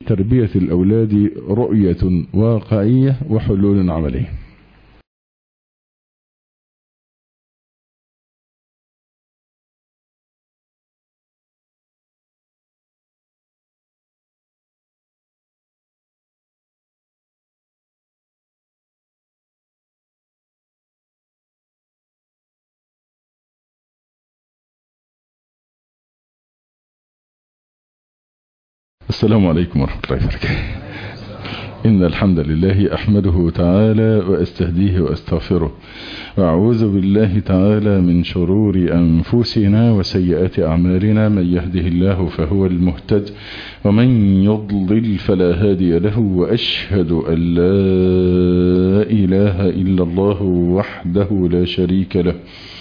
تربية الأولاد رؤية واقعية وحلول عملية السلام عليكم ورحمة الله وبركاته إن الحمد لله أحمده تعالى وأستهديه وأستغفره وأعوذ بالله تعالى من شرور أنفسنا وسيئات أعمالنا من يهده الله فهو المهتد ومن يضلل فلا هادي له وأشهد أن لا إله إلا الله وحده لا شريك له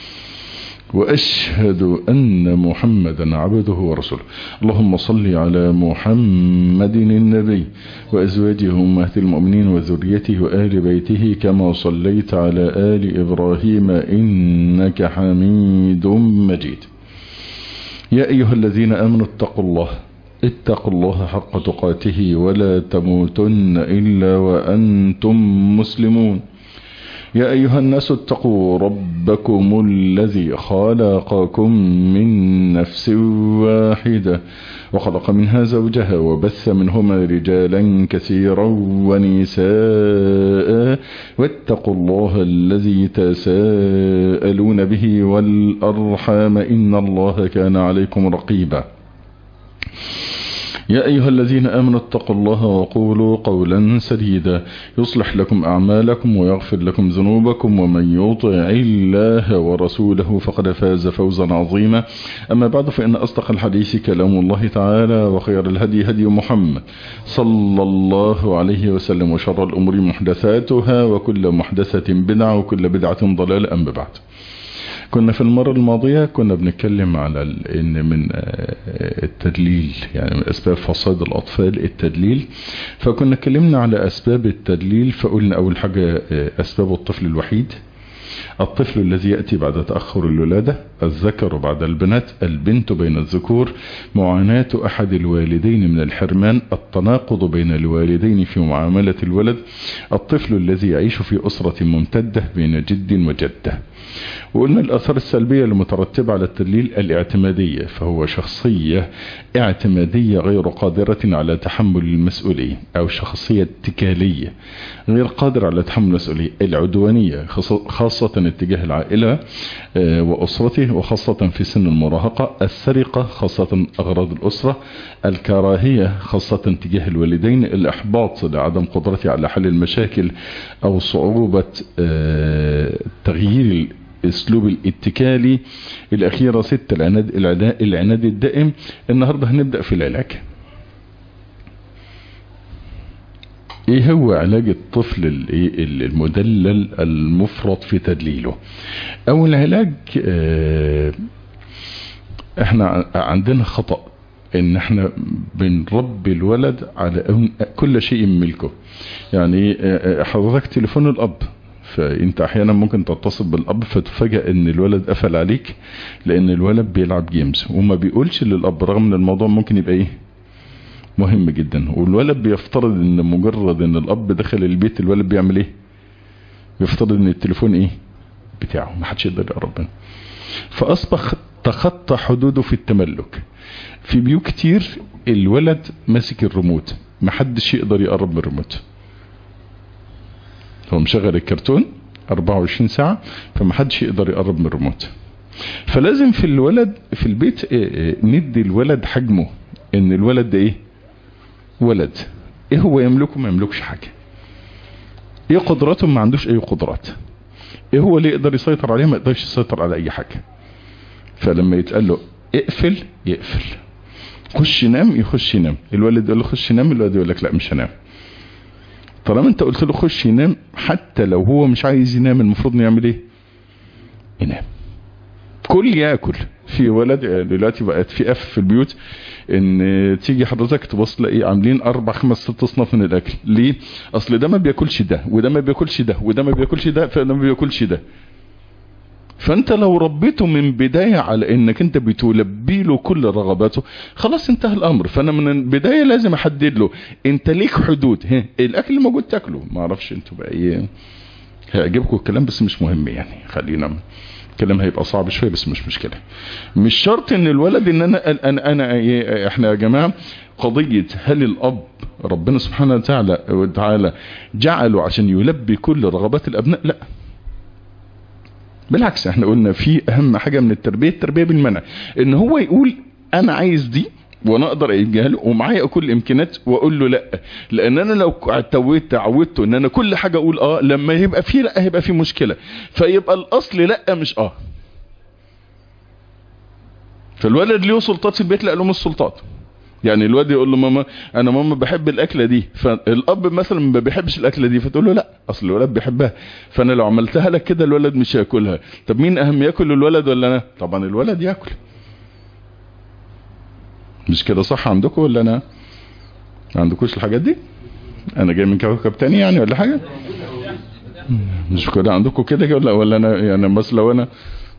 وأشهد أن محمدا عبده ورسوله اللهم صل على محمد النبي وأزواجه أمهات المؤمنين وذريته وآل بيته كما صليت على آل إبراهيم إنك حميد مجيد يا أيها الذين آمنوا اتقوا الله اتقوا الله حق تقاته ولا تموتن إلا وأنتم مسلمون يا أيها الناس اتقوا ربكم الذي خلقكم من نفس واحدة وخلق منها زوجها وبث منهما رجالا كثيرا ونساء واتقوا الله الذي تساءلون به والأرحام إن الله كان عليكم رقيبا يا أيها الذين آمنوا اتقوا الله وقولوا قولا سديدا يصلح لكم أعمالكم ويغفر لكم ذنوبكم ومن يطع الله ورسوله فقد فاز فوزا عظيما أما بعد فإن أصدق الحديث كلام الله تعالى وخير الهدي هدي محمد صلى الله عليه وسلم وشر الأمور محدثاتها وكل محدثة بدعة وكل بدعة ضلالة أما بعد كنا في المرة الماضية كنا بنتكلم على ان من التدليل يعني من اسباب فساد الاطفال التدليل فكنا اتكلمنا على اسباب التدليل فقلنا اول حاجة اسباب الطفل الوحيد الطفل الذي يأتي بعد تأخر الولادة الذكر بعد البنات البنت بين الذكور معاناة أحد الوالدين من الحرمان التناقض بين الوالدين في معاملة الولد الطفل الذي يعيش في أسرة ممتدة بين جد وجدة وقلنا الأثار السلبية المترتبة على التدليل الاعتمادية فهو شخصية اعتمادية غير قادرة على تحمل المسؤولية أو شخصية اتكالية غير قادرة على تحمل المسؤولية العدوانية خاصة اتجاه العائلة وأسرته وخاصة في سن المراهقة السرقة خاصة أغراض الأسرة الكراهية خاصة تجاه الوالدين الإحباط لعدم قدرته على حل المشاكل أو صعوبة تغيير اسلوب الاتكالي الاخيرة ستة العناد, العناد الدائم النهاردة هنبدأ في العلاج ايه هو علاج الطفل المدلل المفرط في تدليله اول علاج اه احنا عندنا خطأ ان احنا بنربي الولد على كل شيء ملكه يعني حضرتك تليفون الاب فانت احيانا ممكن تتصل بالاب فتفاجئ ان الولد قفل عليك لان الولد بيلعب جيمز وما بيقولش للاب رغم ان الموضوع ممكن يبقى ايه مهم جدا والولد بيفترض ان مجرد ان الاب دخل البيت الولد بيعمل ايه بيفترض ان التليفون ايه بتاعه ما حدش يقدر يقرب منه فاصبح تخطى حدوده في التملك في بيوت كتير الولد ماسك الريموت ما حدش يقدر يقرب من الريموت هو مشغل الكرتون 24 ساعة فما حدش يقدر يقرب من الريموت فلازم في الولد في البيت ندي الولد حجمه ان الولد ده ايه ولد ايه هو يملكه ما يملكش حاجة ايه قدراته ما عندوش اي قدرات ايه هو اللي يقدر يسيطر عليه ما يقدرش يسيطر على اي حاجة فلما يتقال له اقفل يقفل خش ينام يخش ينام الولد يقول له خش ينام الولد يقول لك لا مش هنام طالما انت قلت له خش ينام حتى لو هو مش عايز ينام المفروض يعمل ايه ينام كل ياكل في ولد دلوقتي بقت في اف في البيوت ان تيجي حضرتك تبص تلاقي عاملين اربع خمس ست اصناف من الاكل ليه اصل ده ما بياكلش ده وده ما بياكلش ده وده ما بياكلش ده فده ما بياكلش ده فانت لو ربيته من بداية على انك انت بتلبي له كل رغباته خلاص انتهى الامر فانا من البداية لازم احدد له انت ليك حدود ها الاكل اللي موجود تاكله ما اعرفش انتوا بقى ايه هيعجبكم الكلام بس مش مهم يعني خلينا الكلام هيبقى صعب شويه بس مش مشكله مش شرط ان الولد ان انا انا, أنا إيه احنا يا جماعه قضيه هل الاب ربنا سبحانه وتعالى وتعالى جعله عشان يلبي كل رغبات الابناء لا بالعكس احنا قلنا في اهم حاجه من التربيه التربيه بالمنع ان هو يقول انا عايز دي وانا اقدر اجيبها له ومعايا كل الامكانيات واقول له لا لان انا لو اتويت تعودته ان انا كل حاجه اقول اه لما يبقى في لا هيبقى في مشكله فيبقى الاصل لا مش اه فالولد له سلطات في البيت لا له مش سلطات يعني الواد يقول له ماما انا ماما بحب الاكله دي فالاب مثلا ما بيحبش الاكله دي فتقول له لا اصل الولد بيحبها فانا لو عملتها لك كده الولد مش هياكلها طب مين اهم ياكل الولد ولا انا طبعا الولد ياكل مش كده صح عندكم ولا انا ما عندكوش الحاجات دي انا جاي من كوكب تاني يعني ولا حاجه مش كده عندكم كده ولا ولا انا يعني بس لو انا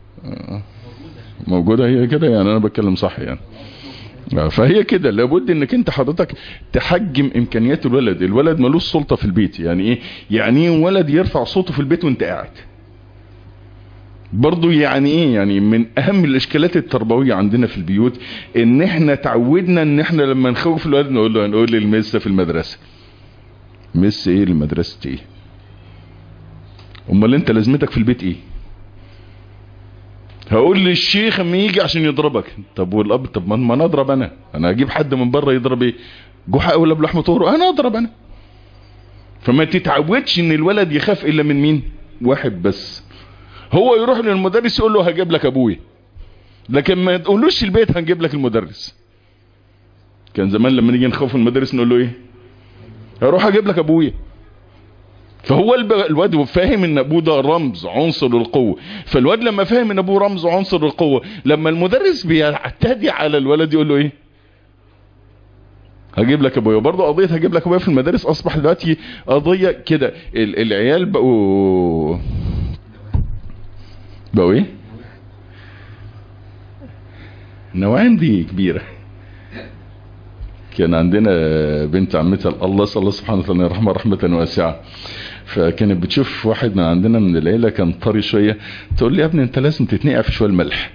موجوده هي كده يعني انا بتكلم صح يعني فهي كده لابد انك انت حضرتك تحجم امكانيات الولد الولد ملوش سلطة في البيت يعني ايه يعني ايه ولد يرفع صوته في البيت وانت قاعد برضو يعني ايه يعني من اهم الاشكالات التربوية عندنا في البيوت ان احنا تعودنا ان احنا لما نخوف الولد نقول له هنقول للمس في المدرسة مس ايه المدرسة ايه امال انت لازمتك في البيت ايه هقول للشيخ اما يجي عشان يضربك طب والاب طب ما انا اضرب انا انا اجيب حد من بره يضرب ايه جحا ولا بلحمه طور انا اضرب انا فما تتعودش ان الولد يخاف الا من مين واحد بس هو يروح للمدرس يقول له هجيب لك ابويا لكن ما تقولوش البيت هنجيب لك المدرس كان زمان لما نيجي نخوف المدرس نقول له ايه هروح اجيب لك ابويا فهو الواد فاهم ان ابوه ده رمز عنصر القوة فالواد لما فاهم ان ابوه رمز عنصر القوة لما المدرس بيعتدي على الولد يقول له ايه هجيب لك ابويا برضه قضية هجيب لك ابويا في المدارس اصبح دلوقتي قضية كده العيال بقوا بقوا ايه نوعين دي كبيرة كان عندنا بنت عمتها الله صلى الله سبحانه وتعالى يرحمها رحمة واسعة فكانت بتشوف واحد من عندنا من العيلة كان طري شوية تقول لي يا ابني انت لازم تتنقع في شوية الملح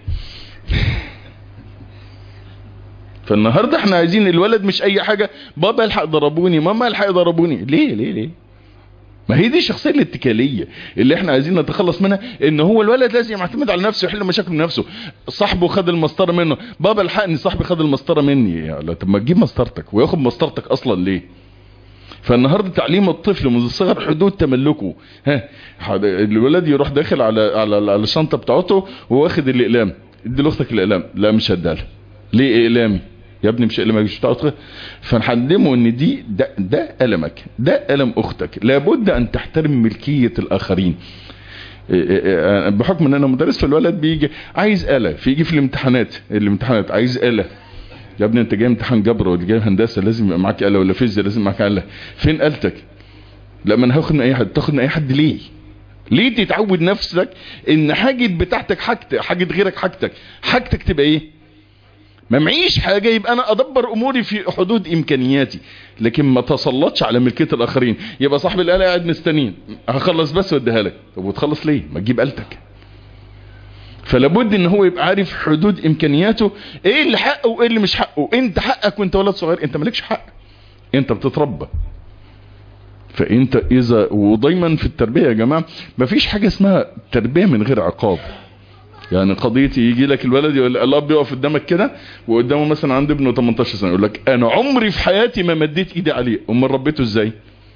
فالنهاردة احنا عايزين الولد مش اي حاجة بابا الحق ضربوني ماما الحق ضربوني ليه ليه ليه ما هي دي الشخصية الاتكالية اللي احنا عايزين نتخلص منها ان هو الولد لازم يعتمد على نفسه يحل مشاكل نفسه صاحبه خد المسطرة منه بابا الحقني صاحبي خد المسطرة مني يا طب ما تجيب مسطرتك وياخد مسطرتك اصلا ليه فالنهاردة تعليم الطفل منذ الصغر حدود تملكه ها الولد يروح داخل على على على الشنطة بتاعته وواخد الاقلام ادي لاختك الاقلام لا مش هدالها ليه اقلامي يا ابني مش قلمك مش بتاعتك فنحلمه ان دي ده, ده قلمك ده قلم اختك لابد ان تحترم ملكية الاخرين بحكم ان انا مدرس فالولد بيجي عايز آلة فيجي في الامتحانات الامتحانات عايز آلة يا ابني انت جاي امتحان جبر ولا جاي هندسه لازم يبقى معاك آلة ولا فيزياء لازم معاك آلة فين آلتك لا ما انا هاخد من اي حد تاخد من اي حد ليه ليه تتعود نفسك ان حاجة بتاعتك حاجتك حاجة غيرك حاجتك حاجتك تبقى ايه ما معيش حاجة يبقى انا ادبر اموري في حدود امكانياتي لكن ما تسلطش على ملكية الاخرين يبقى صاحب الآلة قاعد مستنين هخلص بس واديها لك طب وتخلص ليه ما تجيب آلتك فلابد ان هو يبقى عارف حدود امكانياته ايه اللي حقه وايه اللي مش حقه انت حقك وانت ولد صغير انت مالكش حق انت بتتربى فانت اذا ودايما في التربية يا جماعة مفيش حاجة اسمها تربية من غير عقاب يعني قضيتي يجي لك الولد يقول الاب يقف قدامك كده وقدامه مثلا عنده ابنه 18 سنه يقول لك انا عمري في حياتي ما مديت ايدي عليه امال ربيته ازاي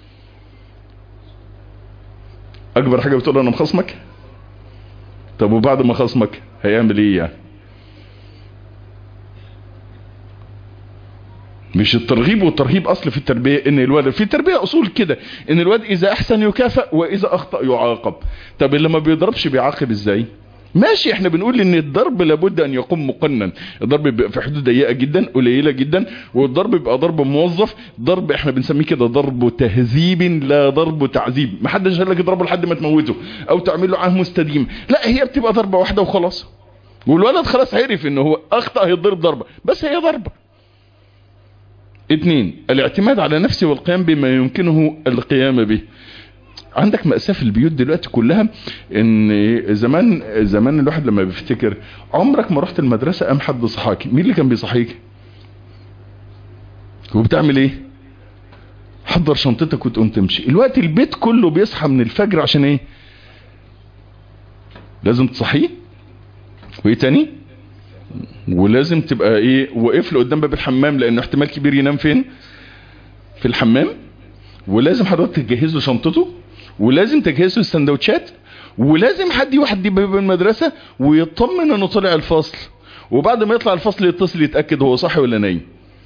اكبر حاجه بتقول انا مخصمك طب وبعد ما خصمك هيعمل ايه يعني مش الترغيب والترهيب اصل في التربية ان الولد في التربية اصول كده ان الولد اذا احسن يكافئ واذا اخطأ يعاقب طب اللي ما بيضربش بيعاقب ازاي ماشي احنا بنقول ان الضرب لابد ان يقوم مقنن الضرب بيبقى في حدود ضيقه جدا قليله جدا والضرب بيبقى ضرب موظف ضرب احنا بنسميه كده ضرب تهذيب لا ضرب تعذيب ما حدش قال لك اضربه لحد ما تموته او تعمل له عهد مستديم لا هي بتبقى ضربه واحده وخلاص والولد خلاص عرف ان هو اخطا هيضرب ضربه بس هي ضربه اتنين الاعتماد على نفسه والقيام بما يمكنه القيام به عندك مأساة في البيوت دلوقتي كلها ان زمان زمان الواحد لما بيفتكر عمرك ما رحت المدرسة قام حد صحاكي مين اللي كان بيصحيك وبتعمل ايه حضر شنطتك وتقوم تمشي الوقت البيت كله بيصحى من الفجر عشان ايه لازم تصحيه وايه تاني ولازم تبقى ايه واقف له قدام باب الحمام لانه احتمال كبير ينام فين في الحمام ولازم حضرتك تجهز له شنطته ولازم تجهز له السندوتشات ولازم حد يوحد باب المدرسة ويطمن انه طلع الفصل وبعد ما يطلع الفصل يتصل يتأكد هو صاحي ولا نايم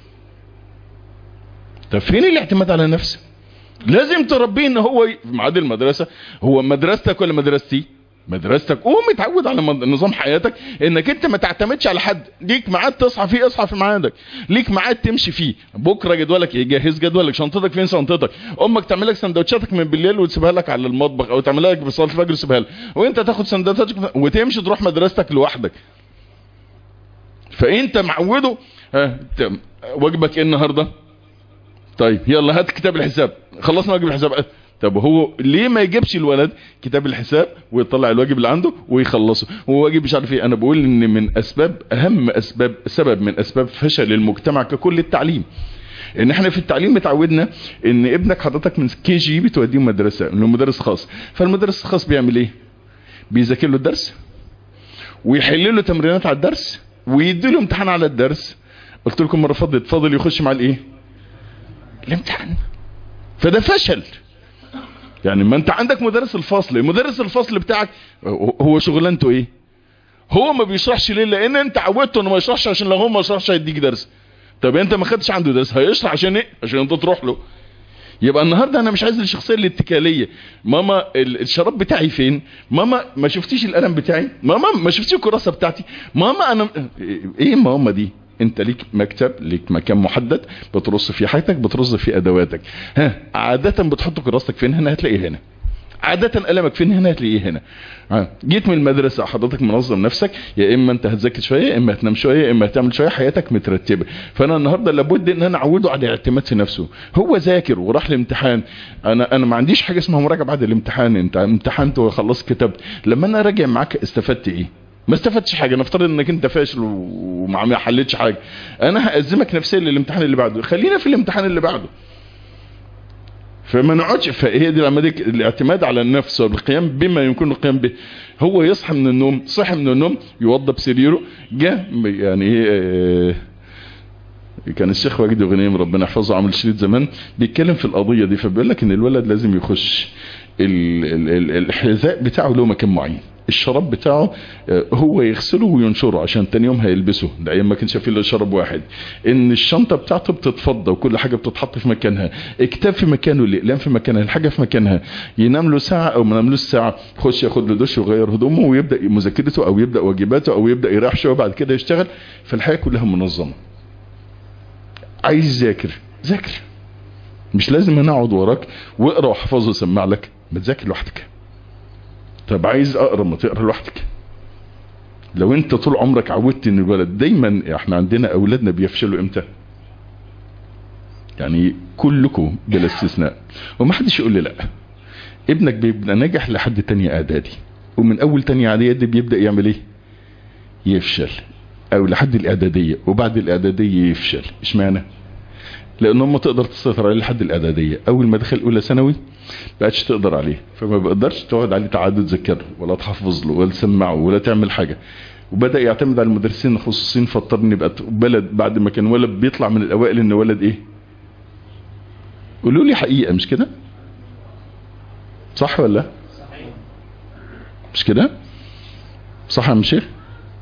طب فين الاعتماد على نفسه لازم تربيه ان هو في ميعاد المدرسة هو مدرستك ولا مدرستي مدرستك قوم اتعود على نظام حياتك انك انت ما تعتمدش على حد ليك ميعاد تصحى فيه اصحى في ميعادك ليك ميعاد تمشي فيه بكره جدولك يجهز جدولك شنطتك فين شنطتك امك تعمل لك سندوتشاتك من بالليل وتسيبها لك على المطبخ او تعملها لك بصلاه الفجر وتسيبها لك وانت تاخد سندوتشاتك وتمشي تروح مدرستك لوحدك فانت معوده ها واجبك ايه النهارده طيب يلا هات كتاب الحساب خلصنا واجب الحساب طب هو ليه ما يجيبش الولد كتاب الحساب ويطلع الواجب اللي عنده ويخلصه هو واجب مش عارف ايه انا بقول ان من اسباب اهم اسباب سبب من اسباب فشل المجتمع ككل التعليم ان احنا في التعليم متعودنا ان ابنك حضرتك من كي جي بتوديه مدرسه انه مدرس خاص فالمدرس الخاص بيعمل ايه بيذاكر له الدرس ويحل له تمرينات على الدرس ويدي له امتحان على الدرس قلت لكم مره فضل فاضل يخش مع الايه الامتحان فده فشل يعني ما انت عندك مدرس الفصل مدرس الفصل بتاعك هو شغلانته ايه هو ما بيشرحش ليه لان انت عودته انه ما يشرحش عشان لو هو ما يشرحش هيديك درس طب انت ما خدتش عنده درس هيشرح عشان ايه عشان انت تروح له يبقى النهارده انا مش عايز الشخصيه الاتكاليه ماما الشراب بتاعي فين ماما ما شفتيش القلم بتاعي ماما ما شفتيش الكراسه بتاعتي ماما انا ايه ماما دي انت ليك مكتب ليك مكان محدد بترص فيه حاجتك بترص فيه ادواتك ها عادة بتحط كراستك فين هنا هتلاقيه هنا عادة قلمك فين هنا هتلاقيه هنا ها. جيت من المدرسة حضرتك منظم نفسك يا اما انت هتذاكر شوية يا اما هتنام شوية يا اما هتعمل شوية حياتك مترتبة فانا النهاردة لابد ان انا اعوده على الاعتماد في نفسه هو ذاكر وراح الامتحان انا انا ما عنديش حاجة اسمها مراجعة بعد الامتحان انت امتحنت وخلصت كتبت لما انا راجع معاك استفدت ايه ما استفدتش حاجه نفترض انك انت فاشل وما حلتش حاجه انا هازمك نفسيا للامتحان اللي بعده خلينا في الامتحان اللي بعده فما نقعدش فهي دي لما دي الاعتماد على النفس والقيام بما يمكن القيام به هو يصحى من النوم صحي من النوم يوضب سريره جه يعني ايه كان الشيخ واجد غنيم ربنا يحفظه عمل شريط زمان بيتكلم في القضيه دي فبيقول لك ان الولد لازم يخش الحذاء بتاعه له مكان معين الشراب بتاعه هو يغسله وينشره عشان تاني يوم هيلبسه ده ايام ما كانش فيه الا شراب واحد ان الشنطه بتاعته بتتفضى وكل حاجه بتتحط في مكانها الكتاب في مكانه الاقلام في مكانها الحاجه في مكانها ينام له ساعه او ما يناملوش ساعه يخش ياخد له دش ويغير هدومه ويبدا مذاكرته او يبدا واجباته او يبدا يريح شويه بعد كده يشتغل فالحياه كلها منظمه عايز ذاكر ذاكر مش لازم انا اقعد وراك واقرا واحفظ واسمع لك بتذاكر لوحدك طب عايز اقرا ما تقرا لوحدك لو انت طول عمرك عودت ان الولد دايما احنا عندنا اولادنا بيفشلوا امتى يعني كلكم بلا استثناء ومحدش يقول لي لا ابنك بيبقى ناجح لحد تانية اعدادي ومن اول تانية اعدادي بيبدأ يعمل ايه يفشل او لحد الاعدادية وبعد الاعدادية يفشل اشمعنى لان امه تقدر تسيطر عليه لحد الاعداديه اول ما دخل اولى ثانوي بقتش تقدر عليه فما بقدرش تقعد عليه تعاد تذكره ولا تحفظ له ولا تسمعه ولا تعمل حاجه وبدا يعتمد على المدرسين الخصوصيين فاضطر يبقى بلد بعد ما كان ولد بيطلع من الاوائل ان ولد ايه قولوا لي حقيقه مش كده صح ولا صحيح مش كده صح يا شيخ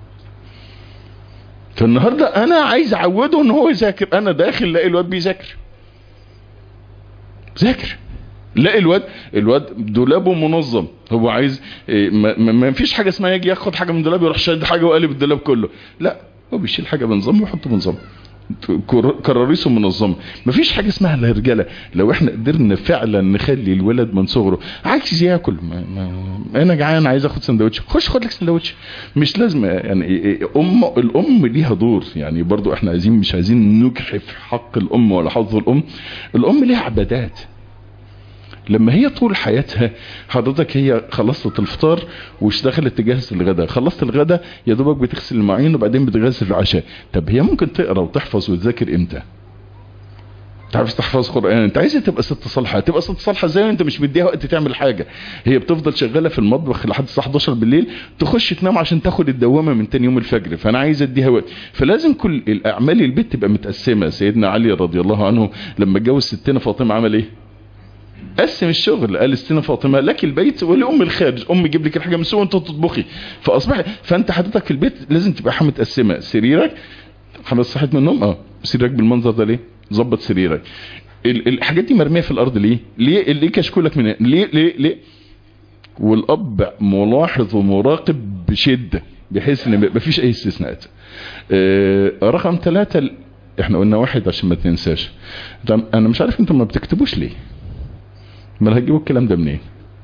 فالنهاردة انا عايز اعوده ان هو يذاكر انا داخل لاقي الواد بيذاكر ذاكر لا الواد الواد دولابه منظم هو عايز إيه، ما, ما- ما فيش حاجه اسمها يجي ياخد حاجه من دولاب يروح شاد حاجه وقالب الدولاب كله لا هو بيشيل حاجه بنظام ويحط بنظام كر- كراريسه منظمه مفيش حاجه اسمها الهرجله لو احنا قدرنا فعلا نخلي الولد من صغره عايز ياكل ما ما انا جعان عايز اخد سندوتش خش خد لك سندوتش مش لازم يعني إيه- إيه، ام الام ليها دور يعني برضو احنا عايزين مش عايزين نجحف حق الام ولا حظ الام الام ليها عبادات لما هي طول حياتها حضرتك هي خلصت الفطار واشتغلت تجهز الغداء خلصت الغداء يا دوبك بتغسل المواعين وبعدين بتجهز العشاء طب هي ممكن تقرا وتحفظ وتذاكر امتى تعرف تحفظ قران انت عايزه تبقى ست صالحه تبقى ست صالحه ازاي وانت مش مديها وقت تعمل حاجه هي بتفضل شغاله في المطبخ لحد الساعه 11 بالليل تخش تنام عشان تاخد الدوامه من تاني يوم الفجر فانا عايز اديها وقت فلازم كل الاعمال البيت تبقى متقسمه سيدنا علي رضي الله عنه لما اتجوز ستنا فاطمه عمل ايه قسم الشغل قال استنى فاطمه لك البيت ولام الخارج ام جيب لك الحاجه من سوق وانت تطبخي فاصبح فانت حضرتك في البيت لازم تبقى حاجه متقسمه سريرك خلاص صحيت من النوم اه سريرك بالمنظر ده ليه ظبط سريرك ال- الحاجات دي مرميه في الارض ليه ليه ليه كشكولك من هنا؟ ليه ليه ليه والاب ملاحظ ومراقب بشده بحيث ان ما فيش اي استثناءات آه، رقم ثلاثة ال- احنا قلنا واحد عشان ما تنساش طب انا مش عارف انتم ما بتكتبوش ليه ما هتجيبوا الكلام ده منين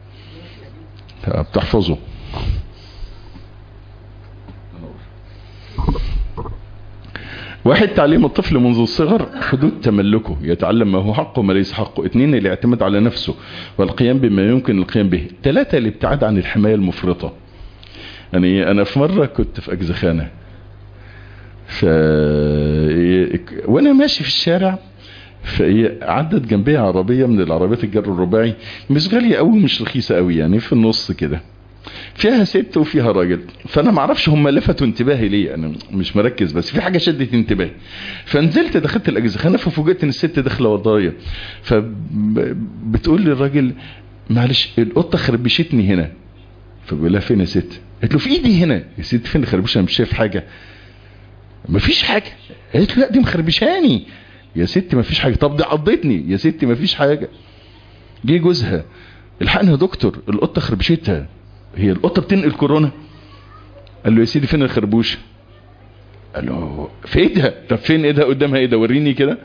بتحفظوا واحد تعليم الطفل منذ الصغر حدود تملكه يتعلم ما هو حقه وما ليس حقه اثنين الاعتماد على نفسه والقيام بما يمكن القيام به ثلاثة الابتعاد عن الحماية المفرطة يعني انا في مرة كنت في اجزخانة ف... وانا ماشي في الشارع فهي عدت جنبي عربية من العربيات الجر الرباعي مش غالية قوي مش رخيصة قوي يعني في النص كده فيها ست وفيها راجل فانا ما اعرفش هم لفتوا انتباهي ليه انا مش مركز بس في حاجه شدت انتباهي فنزلت دخلت الاجزخانه ففوجئت ان الست داخله ورايا فبتقول لي الراجل معلش القطه خربشتني هنا فبقول لها فين يا ست قالت له في ايدي هنا يا ست فين الخربشه انا مش شايف حاجه مفيش حاجه قالت له لا دي مخربشاني يا ست مفيش حاجه طب دي عضتني يا ست مفيش حاجه جه جوزها الحقني يا دكتور القطه خربشتها هي القطه بتنقل كورونا قال له يا سيدي فين الخربوش قال له في ايدها طب فين ايدها قدامها ايه ده وريني كده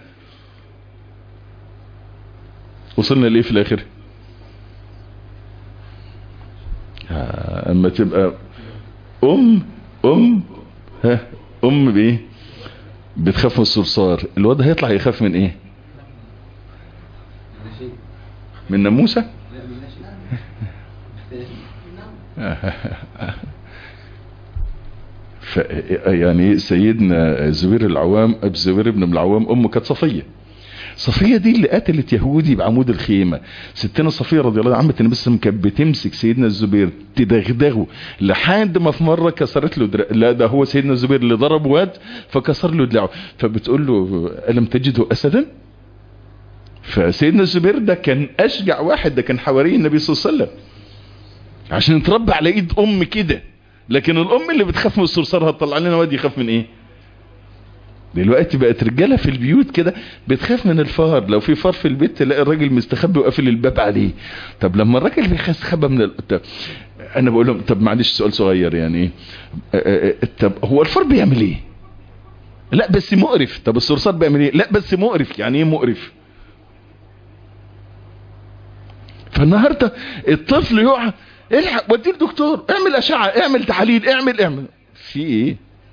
وصلنا لايه في الاخر آه، اما تبقى ام ام ها ام بايه بتخاف من الصرصار الواد هيطلع يخاف من ايه من ناموسه ف يعني سيدنا الزبير العوام الزبير بن العوام امه كانت صفيه صفيه دي اللي قتلت يهودي بعمود الخيمه ستنا صفيه رضي الله عنها عمه النبي صلى الله عليه وسلم كانت بتمسك سيدنا الزبير تدغدغه لحد ما في مره كسرت له درع لا ده هو سيدنا الزبير اللي ضرب واد فكسر له دراعه فبتقول له الم تجده اسدا فسيدنا الزبير ده كان اشجع واحد ده كان حواري النبي صلى الله عليه وسلم عشان يتربى على ايد ام كده لكن الام اللي بتخاف من الصرصار هتطلع لنا واد يخاف من ايه دلوقتي بقت رجاله في البيوت كده بتخاف من الفار لو في فار في البيت تلاقي الراجل مستخبي وقافل الباب عليه طب لما الراجل بيستخبى من ال... طب انا بقول لهم طب معلش سؤال صغير يعني ايه طب هو الفار بيعمل ايه لا بس مقرف طب الصرصار بيعمل ايه لا بس مقرف يعني ايه مقرف فالنهارده الطفل يقع الحق وديه الدكتور اعمل اشعه اعمل تحاليل اعمل اعمل في ايه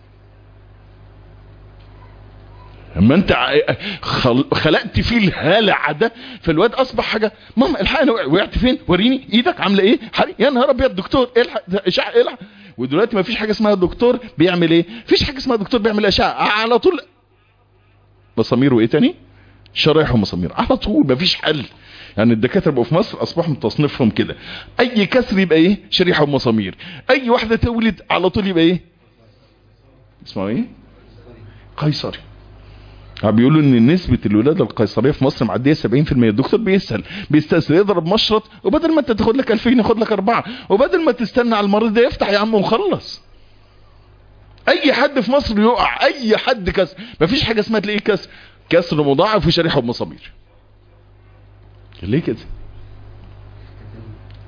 اما انت خل... خلقت فيه الهلع ده فالواد اصبح حاجه ماما الحقني وقعت فين وريني ايدك عامله ايه حري يا نهار ابيض دكتور الحق اشعه الحق ودلوقتي ما فيش حاجه اسمها دكتور بيعمل ايه فيش حاجه اسمها دكتور بيعمل اشعه على طول مسامير وايه تاني شرايح ومسامير على طول ما فيش حل يعني الدكاتره بقوا في مصر اصبحوا تصنيفهم كده اي كسر يبقى ايه شريحه ومسامير اي واحده تولد على طول يبقى ايه اسمه ايه قيصري بيقولوا ان نسبة الولادة القيصرية في مصر معدية 70% الدكتور بيسهل بيستسهل يضرب مشرط وبدل ما انت تاخد لك 2000 ياخد لك اربعة وبدل ما تستنى على المريض ده يفتح يا عم وخلص اي حد في مصر يقع اي حد كسر مفيش حاجة اسمها تلاقيه كسر كسر مضاعف وشريحة بمسامير ليه كده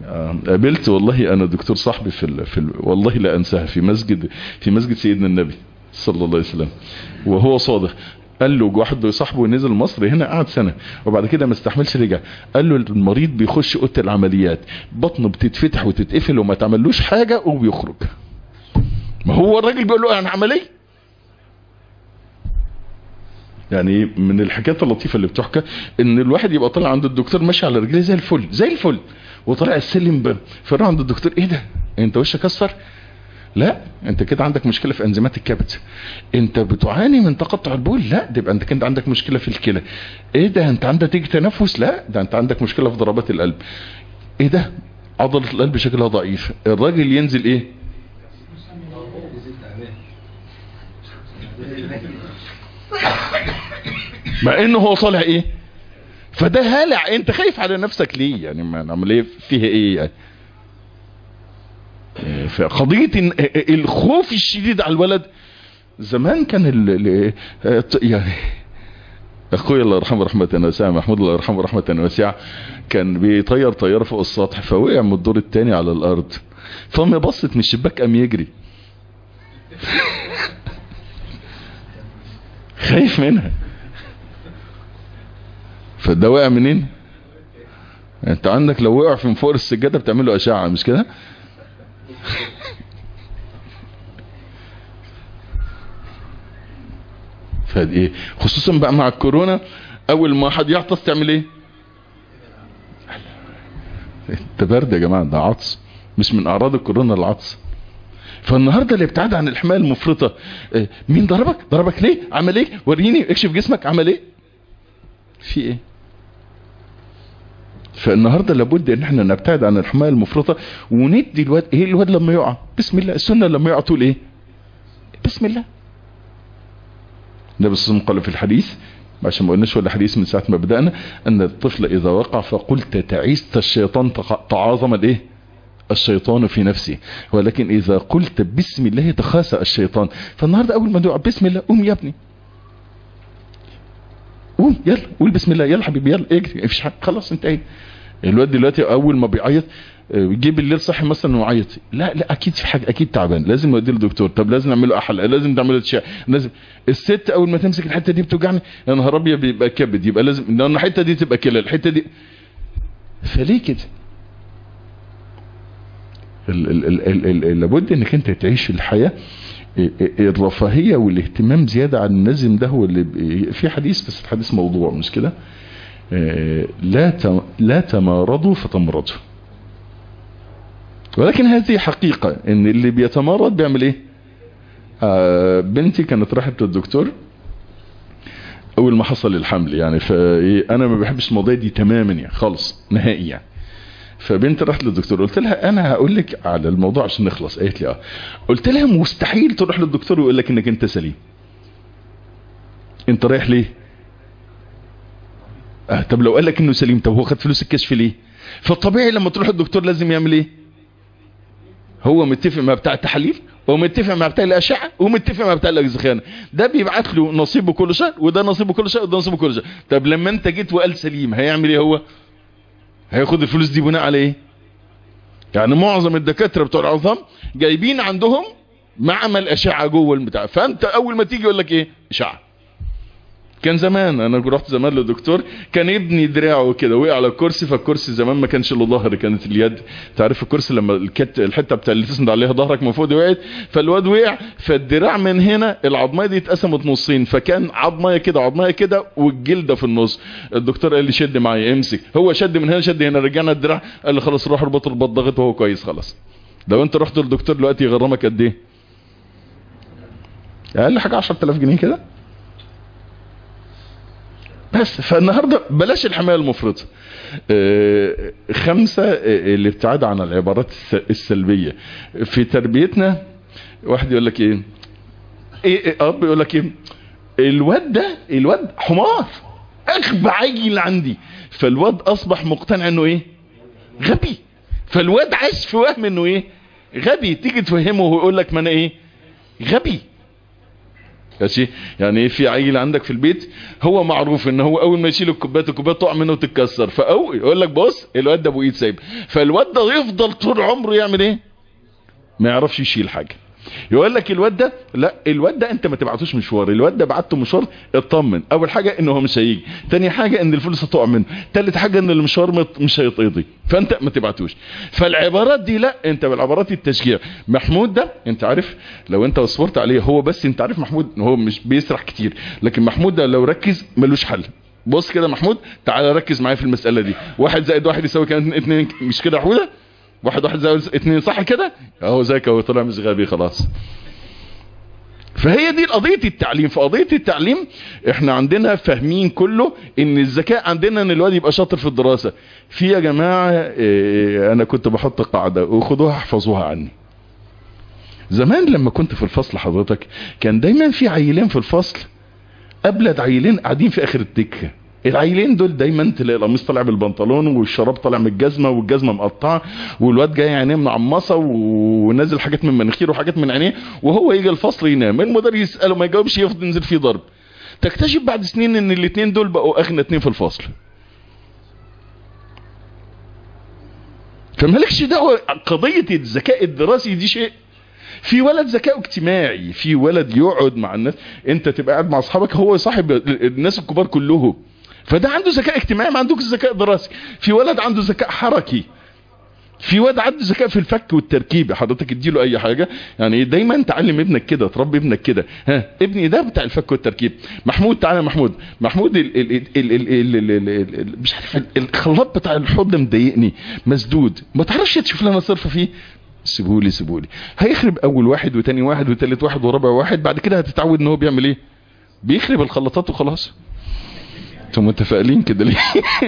آه، قابلت والله انا دكتور صاحبي في ال... في ال... والله لا انساها في مسجد في مسجد سيدنا النبي صلى الله عليه وسلم وهو صادق قال له واحد صاحبه نزل مصر هنا قعد سنة وبعد كده ما استحملش رجع قال له المريض بيخش اوضه العمليات بطنه بتتفتح وتتقفل وما تعملوش حاجة وبيخرج ما هو الراجل بيقول له انا عمليه يعني من الحاجات اللطيفة اللي بتحكى ان الواحد يبقى طالع عند الدكتور ماشي على رجليه زي الفل زي الفل وطالع السلم ب- فراح عند الدكتور ايه ده انت وشك اصفر لا انت كده عندك مشكلة في انزيمات الكبد انت بتعاني من تقطع البول لا ده يبقى انت كده عندك مشكلة في الكلى ايه ده انت عندك تيجي تنفس لا ده انت عندك مشكلة في ضربات القلب ايه ده عضلة القلب شكلها ضعيف الراجل ينزل ايه مع انه هو طالع ايه فده هلع انت خايف على نفسك ليه يعني ما نعمل ايه فيها ايه يعني إيه، فقضية إن- الخوف الشديد على الولد زمان كان ال ال- آه، ط- يعني اخويا الله يرحمه رحمة واسعة محمود الله يرحمه رحمة واسعة كان بيطير طيارة فوق السطح فوقع من الدور التاني على الارض فامي بصت من الشباك قام يجري خايف منها فده وقع منين انت عندك لو وقع في فوق السجادة بتعمل له اشعة مش كده فدي ايه خصوصا بقى مع الكورونا اول ما حد يعطس تعمل ايه ده برد يا جماعة ده عطس مش من اعراض الكورونا العطس فالنهاردة الابتعاد عن الحماية المفرطة اه، مين ضربك ضربك ليه عمل ايه وريني اكشف جسمك عمل ايه في ايه فالنهارده لابد ان احنا نبتعد عن الحمايه المفرطه وندي الواد ايه الواد لما يقع بسم الله السنه لما يقع تقول ايه بسم الله النبي صلى الله عليه وسلم قال في الحديث عشان ما قلناش ولا حديث من ساعه ما بدانا ان الطفل اذا وقع فقلت تعيست الشيطان تق- تعاظم الايه الشيطان في نفسه ولكن اذا قلت بسم الله تخاسى الشيطان فالنهارده اول ما تقع بسم الله قوم يا ابني قوم يلا قول بسم الله يلا حبيبي يلا اجري مفيش حاجه خلاص انتهينا الواد دلوقتي اول ما بيعيط آه، يجي بالليل صحي مثلا ويعيط لا لا اكيد في حاجه اكيد تعبان لازم نوديه للدكتور طب لازم نعمل له حلقه لازم تعمل له تشاء لازم الست اول ما تمسك الحته دي بتوجعني يا نهار ابيض بيبقى كبد يبقى لازم لان الحته دي تبقى كلى الحته دي فليه كده ال- ال- ال- ال- ال- ال- لابد انك انت تعيش الحياه ال- ال- الرفاهيه والاهتمام زياده عن اللازم ده هو اللي ب- في حديث بس الحديث موضوع مش كده آه، لا ت- لا تمارضوا فتمرضوا ولكن هذه حقيقة ان اللي بيتمرض بيعمل ايه آه بنتي كانت راحت للدكتور اول ما حصل الحمل يعني فانا ما بحبش المواضيع دي تماما يعني خالص نهائي يعني فبنت راحت للدكتور قلت لها انا هقول لك على الموضوع عشان نخلص قالت لي اه قلت لها مستحيل تروح للدكتور ويقول لك انك انت سليم انت رايح ليه آه طب لو قال لك انه سليم طب هو خد فلوس الكشف ليه فالطبيعي لما تروح الدكتور لازم يعمل ايه هو متفق مع بتاع التحاليل ومتفق مع بتاع الاشعه ومتفق مع بتاع الاجزخانه ده بيبعت له نصيبه كل شهر وده نصيبه كل شهر وده نصيبه كل شهر طب لما انت جيت وقال سليم هيعمل ايه هو هياخد الفلوس دي بناء على ايه يعني معظم الدكاتره بتوع العظام جايبين عندهم معمل اشعه جوه البتاع فانت اول ما تيجي يقول لك ايه اشعه كان زمان انا رحت زمان لدكتور كان يبني دراعه كده وقع على الكرسي فالكرسي زمان ما كانش له ظهر كانت اليد تعرف الكرسي لما الكت الحته بتاع اللي تسند عليها ظهرك من فوق دي وقعت فالواد وقع فالدراع من هنا العظميه دي اتقسمت نصين فكان عظميه كده عظميه كده والجلده في النص الدكتور قال لي شد معايا امسك هو شد من هنا شد هنا رجعنا الدراع قال لي خلاص روح اربط البط ضغط وهو كويس خلاص لو انت رحت للدكتور دلوقتي يغرمك قد ايه اقل حاجه 10000 جنيه كده بس فالنهاردة بلاش الحماية المفرطة آه، خمسة آه، الابتعاد عن العبارات الس- السلبية في تربيتنا واحد يقول لك ايه ايه إيه، اب يقول لك ايه الواد ده الواد حمار اغبى عيل عندي فالواد اصبح مقتنع انه ايه غبي فالواد عاش في وهم انه ايه غبي تيجي تفهمه وهو يقول لك ما انا ايه غبي ماشي يعني ايه في عيل عندك في البيت هو معروف ان هو اول ما يشيل الكوبايات الكوبايات تقع منه وتتكسر فاو يقول لك بص الواد ده ابو ايد سايب فالواد ده يفضل طول عمره يعمل ايه ما يعرفش يشيل حاجه يقول لك الواد ده لا الواد ده انت ما تبعتوش مشوار الواد ده بعته مشوار اطمن اول حاجه انه هو مش هيجي تاني حاجه ان الفلوس هتقع منه تالت حاجه ان المشوار مش هيتقضي فانت ما تبعتوش فالعبارات دي لا انت بالعبارات التشجيع محمود ده انت عارف لو انت صبرت عليه هو بس انت عارف محمود هو مش بيسرح كتير لكن محمود ده لو ركز ملوش حل بص كده محمود تعالى ركز معايا في المساله دي واحد زائد واحد يساوي كام اتنين مش كده يا حوده واحد واحد زائد اتنين صح كده اهو زيك هو طلع مش غبي خلاص فهي دي قضية التعليم في قضية التعليم احنا عندنا فاهمين كله ان الذكاء عندنا ان الواد يبقى شاطر في الدراسة في يا جماعة اه انا كنت بحط قاعدة وخدوها احفظوها عني زمان لما كنت في الفصل حضرتك كان دايما في عيلين في الفصل ابلد عيلين قاعدين في اخر الدكه العيلين دول دايما تلاقي القميص طالع بالبنطلون والشراب طالع من الجزمه والجزمه مقطعه والواد جاي عينيه منعمصه ونازل حاجات من مناخيره وحاجات من عينيه وهو يجي الفصل ينام المدرس يساله ما يجاوبش يفضل ينزل فيه ضرب تكتشف بعد سنين ان الاثنين دول بقوا اغنى اثنين في الفصل فمالكش دعوه قضيه الذكاء الدراسي دي شيء في ولد ذكاء اجتماعي في ولد يقعد مع الناس انت تبقى قاعد مع اصحابك هو صاحب الناس الكبار كلهم فده عنده ذكاء اجتماعي ما عندوش ذكاء دراسي في ولد عنده ذكاء حركي في واد عنده ذكاء في الفك والتركيب حضرتك اديله اي حاجه يعني دايما تعلم ابنك كده تربي ابنك كده ها ابني ده بتاع الفك والتركيب محمود تعالى محمود محمود ال ال ال ال ال ال ال ال مش عارف الخلاط بتاع الحوض ده مضايقني مسدود ما تعرفش تشوف لنا صرفه فيه سيبولي سيبولي هيخرب اول واحد وتاني واحد وتالت واحد ورابع واحد بعد كده هتتعود ان هو بيعمل ايه بيخرب الخلاطات وخلاص انتم متفائلين كده ليه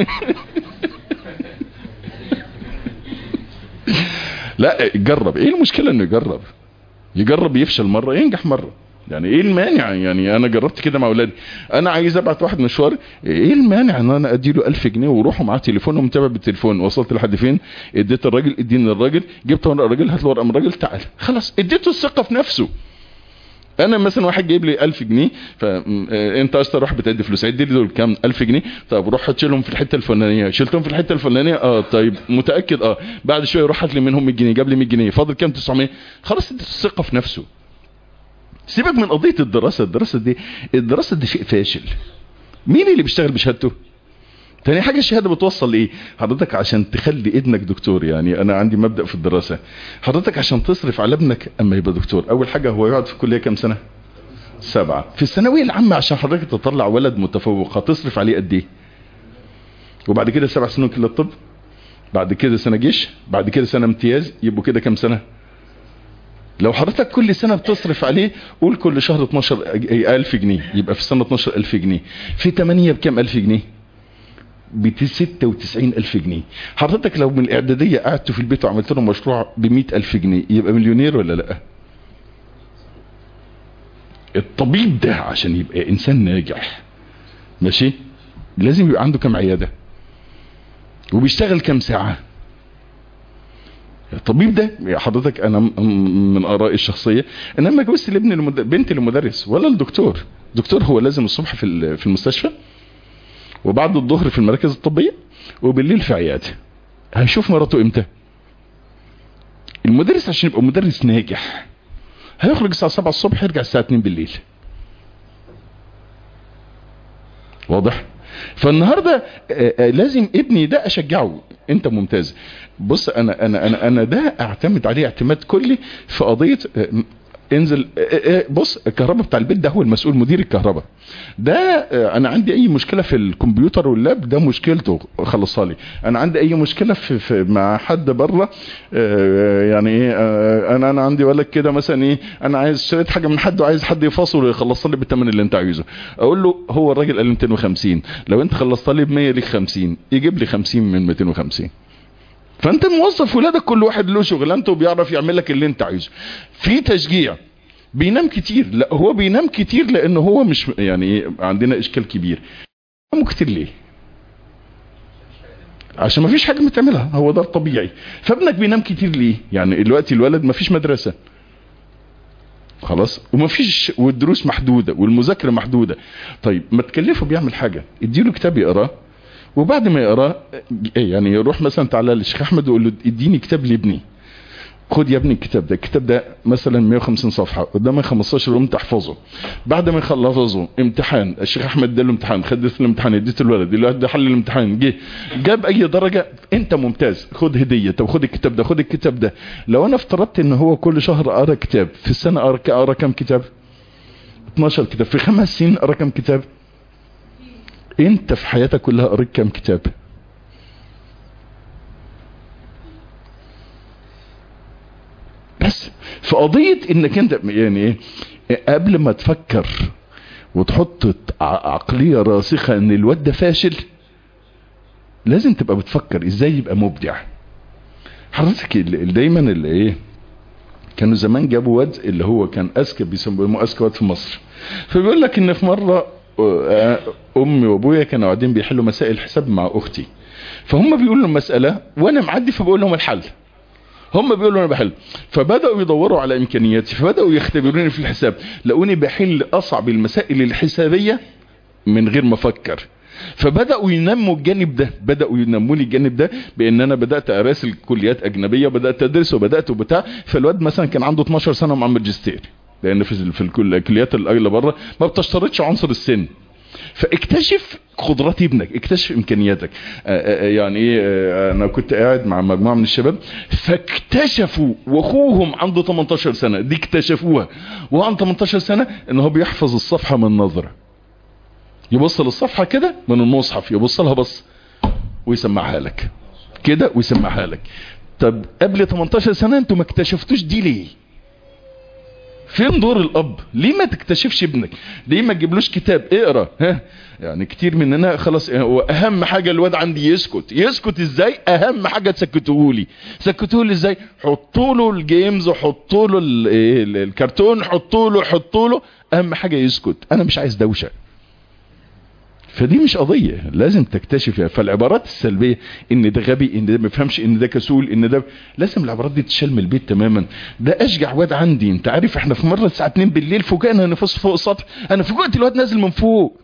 لا جرب ايه المشكلة انه يجرب يجرب يفشل مرة ينجح مرة يعني ايه المانع يعني انا جربت كده مع اولادي انا عايز ابعت واحد مشوار ايه المانع ان انا اديله 1000 جنيه وروحوا معاه تليفون ومتابع بالتليفون وصلت لحد فين اديت الراجل اديني الراجل جبت ورقه الراجل هات له ورقه من الراجل تعال خلاص اديته الثقه في نفسه انا مثلا واحد جايب لي 1000 جنيه فانت عايز تروح بتدي فلوس عد لي دول كام 1000 جنيه طب روح هتشيلهم في الحته الفلانيه شلتهم في الحته الفلانيه اه طيب متاكد اه بعد شويه روح هات لي منهم 100 جنيه جاب لي 100 جنيه فاضل كام 900 خلاص اديته الثقه في نفسه سيبك من قضيه الدراسه الدراسه دي الدراسه دي شيء فاشل مين اللي بيشتغل بشهادته تاني حاجة الشهادة بتوصل لإيه حضرتك عشان تخلي ابنك دكتور يعني أنا عندي مبدأ في الدراسة حضرتك عشان تصرف على ابنك أما يبقى دكتور أول حاجة هو يقعد في الكلية كام سنة سبعة في الثانوية العامة عشان حضرتك تطلع ولد متفوق هتصرف عليه قد إيه وبعد كده سبع سنين كلية الطب بعد كده سنة جيش بعد كده سنة امتياز يبقوا كده كام سنة لو حضرتك كل سنة بتصرف عليه قول كل شهر 12 ألف جنيه يبقى في السنة 12 ألف جنيه في 8 بكام ألف جنيه ب 96 ألف جنيه حضرتك لو من الإعدادية قعدت في البيت وعملت لهم مشروع ب 100 ألف جنيه يبقى مليونير ولا لا الطبيب ده عشان يبقى إنسان ناجح ماشي لازم يبقى عنده كم عيادة وبيشتغل كم ساعة الطبيب ده حضرتك انا من ارائي الشخصيه ان انا ما جوزت لابني المد... بنتي لمدرس ولا الدكتور دكتور هو لازم الصبح في في المستشفى وبعد الظهر في المراكز الطبيه وبالليل في عياده هيشوف مراته امتى المدرس عشان يبقى مدرس ناجح هيخرج الساعه 7 الصبح يرجع الساعه 2 بالليل واضح فالنهارده لازم ابني ده اشجعه انت ممتاز بص انا انا انا انا ده اعتمد عليه اعتماد كلي في قضيه انزل بص الكهرباء بتاع البيت ده هو المسؤول مدير الكهرباء ده انا عندي اي مشكله في الكمبيوتر واللاب ده مشكلته خلصها لي انا عندي اي مشكله في, في مع حد بره يعني ايه انا انا عندي ولد كده مثلا ايه انا عايز اشتريت حاجه من حد وعايز حد يفاصل ويخلص لي بالثمن اللي انت عايزه اقول له هو الراجل قال 250 لو انت خلصت لي ب 100 ليك 50 يجيب لي 50 من 250 فانت موظف ولادك كل واحد له شغلانته وبيعرف يعمل لك اللي انت عايزه في تشجيع بينام كتير لا هو بينام كتير لان هو مش يعني عندنا اشكال كبير بينام كتير ليه عشان ما فيش حاجه بتعملها هو ده الطبيعي فابنك بينام كتير ليه يعني دلوقتي الولد ما فيش مدرسه خلاص ومفيش والدروس محدودة والمذاكرة محدودة طيب ما تكلفه بيعمل حاجة اديله كتاب يقراه وبعد ما يقراه يعني يروح مثلا تعالى للشيخ احمد ويقول له اديني كتاب لابني خد يا ابني الكتاب ده الكتاب ده مثلا 150 صفحة قدامك 15 يوم تحفظه بعد ما يخلصه امتحان الشيخ احمد اداله امتحان خدت الامتحان اديت الولد الولد ده حل الامتحان جه جاب اي درجة انت ممتاز خد هدية طب خد الكتاب ده خد الكتاب ده لو انا افترضت ان هو كل شهر قرا كتاب في السنة قرا قرا كام كتاب 12 كتاب في خمس سنين قرا كام كتاب انت في حياتك كلها قريت كام كتاب بس في قضية انك انت يعني ايه قبل ما تفكر وتحط عقلية راسخة ان الواد ده فاشل لازم تبقى بتفكر ازاي يبقى مبدع حضرتك دايما اللي ايه كانوا زمان جابوا واد اللي هو كان اذكى بيسموه اذكى واد في مصر فبيقول لك ان في مرة امي وابويا كانوا قاعدين بيحلوا مسائل حساب مع اختي فهم بيقولوا المسألة وانا معدي فبقول لهم الحل هم بيقولوا انا بحل فبدأوا يدوروا على امكانياتي فبدأوا يختبروني في الحساب لقوني بحل اصعب المسائل الحسابية من غير ما افكر فبدأوا ينموا الجانب ده بدأوا ينموا لي الجانب ده بان انا بدأت اراسل كليات اجنبية بدأت ادرس وبدأت وبتاع فالواد مثلا كان عنده 12 سنة ومع ماجستير لان في في الكليات اللي بره ما بتشترطش عنصر السن فاكتشف قدرات ابنك اكتشف امكانياتك يعني ايه انا كنت قاعد مع مجموعة من الشباب فاكتشفوا واخوهم عنده 18 سنة دي اكتشفوها وهو عنده 18 سنة ان هو بيحفظ الصفحة من نظرة يبص للصفحة كده من المصحف يبص لها بص ويسمعها لك كده ويسمعها لك طب قبل 18 سنة انتوا ما اكتشفتوش دي ليه فين دور الاب ليه ما تكتشفش ابنك ليه ما تجيبلوش كتاب اقرا ها يعني كتير مننا خلاص هو اهم حاجه الواد عندي يسكت يسكت ازاي اهم حاجه تسكتوه لي سكتوه لي ازاي حطوا له الجيمز وحطوا له الكرتون حطوا له حطوا له اهم حاجه يسكت انا مش عايز دوشه فدي مش قضية لازم تكتشف فالعبارات السلبية ان ده غبي ان ده ما يفهمش ان ده كسول ان ده لازم العبارات دي تشال من البيت تماما ده اشجع واد عندي انت عارف احنا في مرة الساعة 2 بالليل فوجئنا ان فوق فوق السطح انا فوجئت الواد نازل من فوق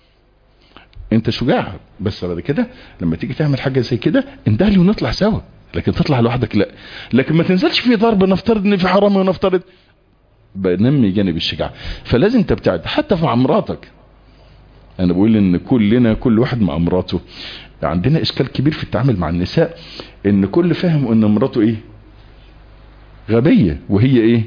انت شجاع بس بعد كده لما تيجي تعمل حاجة زي كده اندهلي ونطلع سوا لكن تطلع لوحدك لا لكن ما تنزلش في ضرب نفترض ان في حرام ونفترض بنمي جانب الشجاع فلازم تبتعد حتى مع مراتك انا بقول ان كلنا كل واحد مع مراته عندنا اشكال كبير في التعامل مع النساء ان كل فاهم ان مراته ايه غبية وهي ايه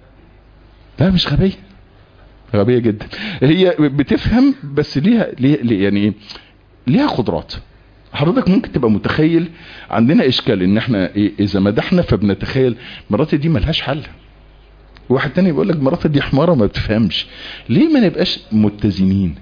لا مش غبية غبية جدا هي بتفهم بس ليها, ليها يعني ايه ليها قدرات حضرتك ممكن تبقى متخيل عندنا اشكال ان احنا إيه اذا مدحنا فبنتخيل مراتي دي ملهاش حل واحد تاني بيقول لك مراتي دي حمارة ما بتفهمش ليه ما نبقاش متزنين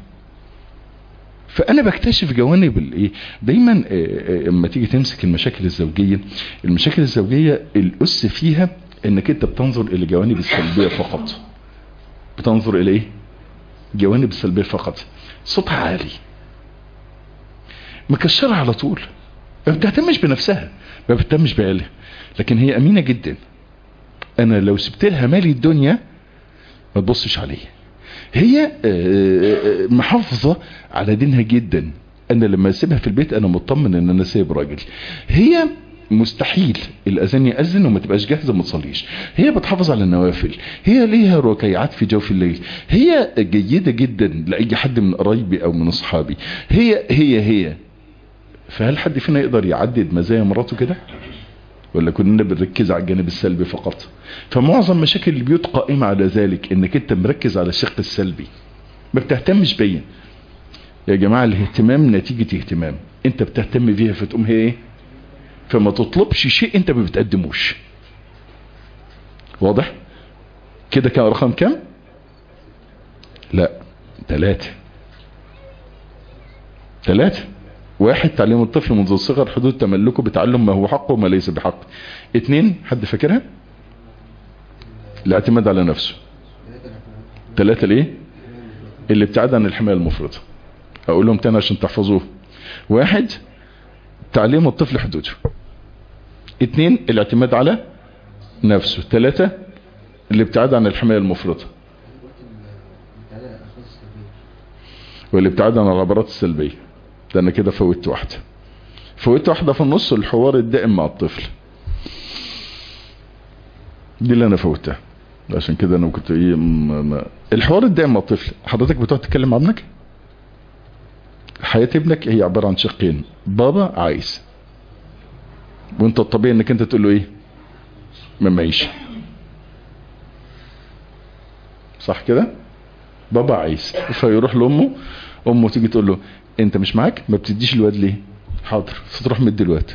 فانا بكتشف جوانب الايه دايما لما تيجي تمسك المشاكل الزوجيه المشاكل الزوجيه الاس فيها انك انت بتنظر الى الجوانب السلبيه فقط بتنظر الى ايه جوانب السلبيه فقط صوتها عالي مكشرها على طول ما بتهتمش بنفسها ما بتهتمش بعيالها لكن هي امينه جدا انا لو سبت لها مالي الدنيا ما تبصش عليه هي محافظة على دينها جدا انا لما اسيبها في البيت انا مطمن ان انا سايب راجل هي مستحيل الاذان ياذن وما تبقاش جاهزه ما تصليش هي بتحافظ على النوافل هي ليها ركيعات في جوف الليل هي جيده جدا لاي حد من قرايبي او من اصحابي هي هي هي فهل حد فينا يقدر يعدد مزايا مراته كده ولا كنا بنركز على الجانب السلبي فقط فمعظم مشاكل البيوت قائمة على ذلك انك انت مركز على الشق السلبي ما بتهتمش بيا يا جماعة الاهتمام نتيجة اهتمام انت بتهتم بيها فتقوم هي ايه فما تطلبش شيء انت ما بتقدموش واضح كده كان رقم كام لا ثلاثة ثلاثة واحد تعليم الطفل منذ الصغر حدود تملكه بتعلم ما هو حقه وما ليس بحقه اتنين حد فاكرها الاعتماد على نفسه ثلاثة ليه اللي ابتعد عن الحماية المفرطة اقول لهم تاني عشان تحفظوه واحد تعليم الطفل حدوده اتنين الاعتماد على نفسه ثلاثة الابتعاد عن الحماية المفرطة والابتعاد عن العبارات السلبية ده انا كده فوتت واحدة فوتت واحدة في النص الحوار الدائم مع الطفل دي اللي انا فوتها عشان كده انا كنت ايه م- م- الحوار الدائم مع الطفل حضرتك بتقعد تتكلم مع ابنك حياة ابنك هي عبارة عن شقين بابا عايز وانت الطبيعي انك انت تقول له ايه ما معيش صح كده بابا عايز فيروح لامه امه تيجي تقول له انت مش معاك ما بتديش الواد ليه حاضر فتروح مدي الواد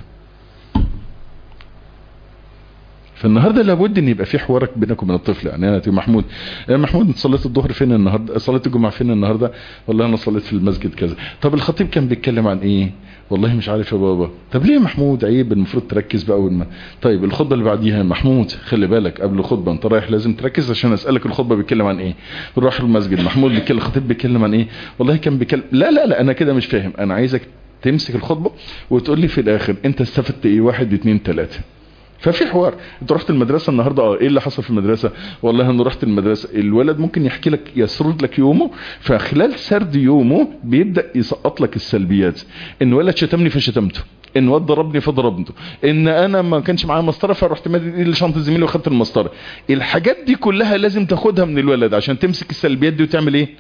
فالنهارده لابد ان يبقى في حوارك بينك وبين الطفل يعني انا تيجي محمود يا محمود انت صليت الظهر فين النهارده صليت الجمعه فين النهارده والله انا صليت في المسجد كذا طب الخطيب كان بيتكلم عن ايه والله مش عارف يا بابا طب ليه يا محمود عيب المفروض تركز بقى اول ما طيب الخطبه اللي بعديها يا محمود خلي بالك قبل الخطبه انت رايح لازم تركز عشان اسالك الخطبه بيتكلم عن ايه روح المسجد محمود بيتكلم الخطيب بيتكلم عن ايه والله كان بيتكلم لا لا لا انا كده مش فاهم انا عايزك تمسك الخطبه وتقول لي في الاخر انت استفدت ايه واحد اتنين تلاته ففي حوار انت رحت المدرسه النهارده اه ايه اللي حصل في المدرسه والله انا رحت المدرسه الولد ممكن يحكي لك يسرد لك يومه فخلال سرد يومه بيبدا يسقط لك السلبيات ان ولد شتمني فشتمته ان واد ضربني فضربته ان انا ما كانش معايا مسطره فرحت مادي ايدي لشنطه زميلي واخدت المسطره الحاجات دي كلها لازم تاخدها من الولد عشان تمسك السلبيات دي وتعمل ايه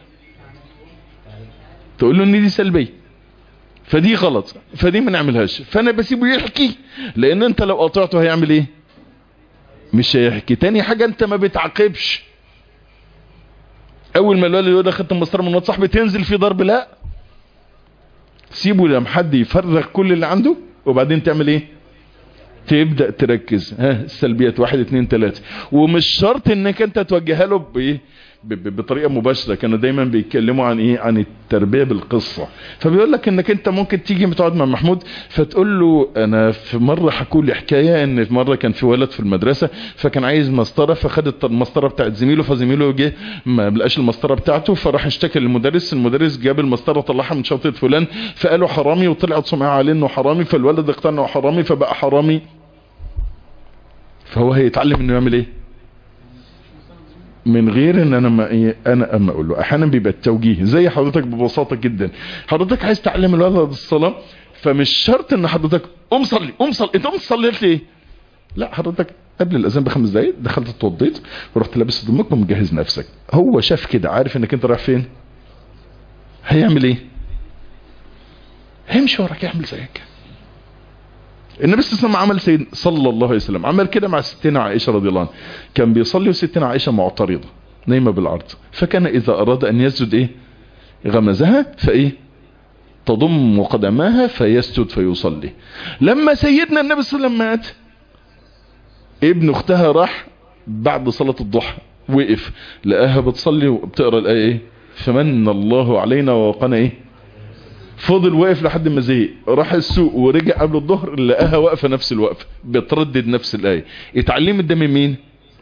تقول له ان دي سلبيه فدي غلط فدي ما نعملهاش فانا بسيبه يحكي لان انت لو قاطعته هيعمل ايه مش هيحكي تاني حاجة انت ما بتعاقبش اول ما الولد يقول اخدت المسطره من واد صاحبي تنزل في ضرب لا سيبه لما حد يفرغ كل اللي عنده وبعدين تعمل ايه تبدأ تركز ها السلبيات واحد اتنين تلاتة ومش شرط انك انت توجهها له بايه ب- ب- بطريقة مباشرة كانوا دايما بيتكلموا عن ايه عن التربية بالقصة فبيقول لك انك انت ممكن تيجي تقعد مع محمود فتقول له انا في مرة حكوا لي حكاية ان في مرة كان في ولد في المدرسة فكان عايز مسطرة فخد الط- المسطرة بتاعت زميله فزميله جه ما لقاش المسطرة بتاعته فراح اشتكى للمدرس المدرس جاب المسطرة طلعها من شنطة فلان فقالوا حرامي وطلعت سمعة عليه انه حرامي فالولد اقتنع انه حرامي فبقى حرامي فهو هيتعلم انه يعمل ايه من غير ان انا ما ايه انا اما اقول له احيانا بيبقى التوجيه زي حضرتك ببساطه جدا حضرتك عايز تعلم الولد الصلاه فمش شرط ان حضرتك قوم صلي قوم صلي انت قمت صليت ليه لا حضرتك قبل الاذان بخمس دقايق دخلت اتوضيت ورحت لابس هدومك ومجهز نفسك هو شاف كده عارف انك انت رايح فين هيعمل ايه هيمشي وراك يعمل زيك النبي صلى الله عليه وسلم عمل سيد صلى الله عليه وسلم عمل كده مع ستنا عائشة رضي الله عنها كان بيصلي وستنا عائشة معترضة نايمة بالعرض فكان إذا أراد أن يسجد إيه غمزها فإيه تضم قدماها فيسجد فيصلي لما سيدنا النبي صلى الله عليه وسلم مات ابن اختها راح بعد صلاة الضحى وقف لقاها بتصلي وبتقرا الآية إيه فمن الله علينا ووقنا إيه فضل واقف لحد ما زهق راح السوق ورجع قبل الظهر لقاها واقفه نفس الوقفه بتردد نفس الايه اتعلمت ده من مين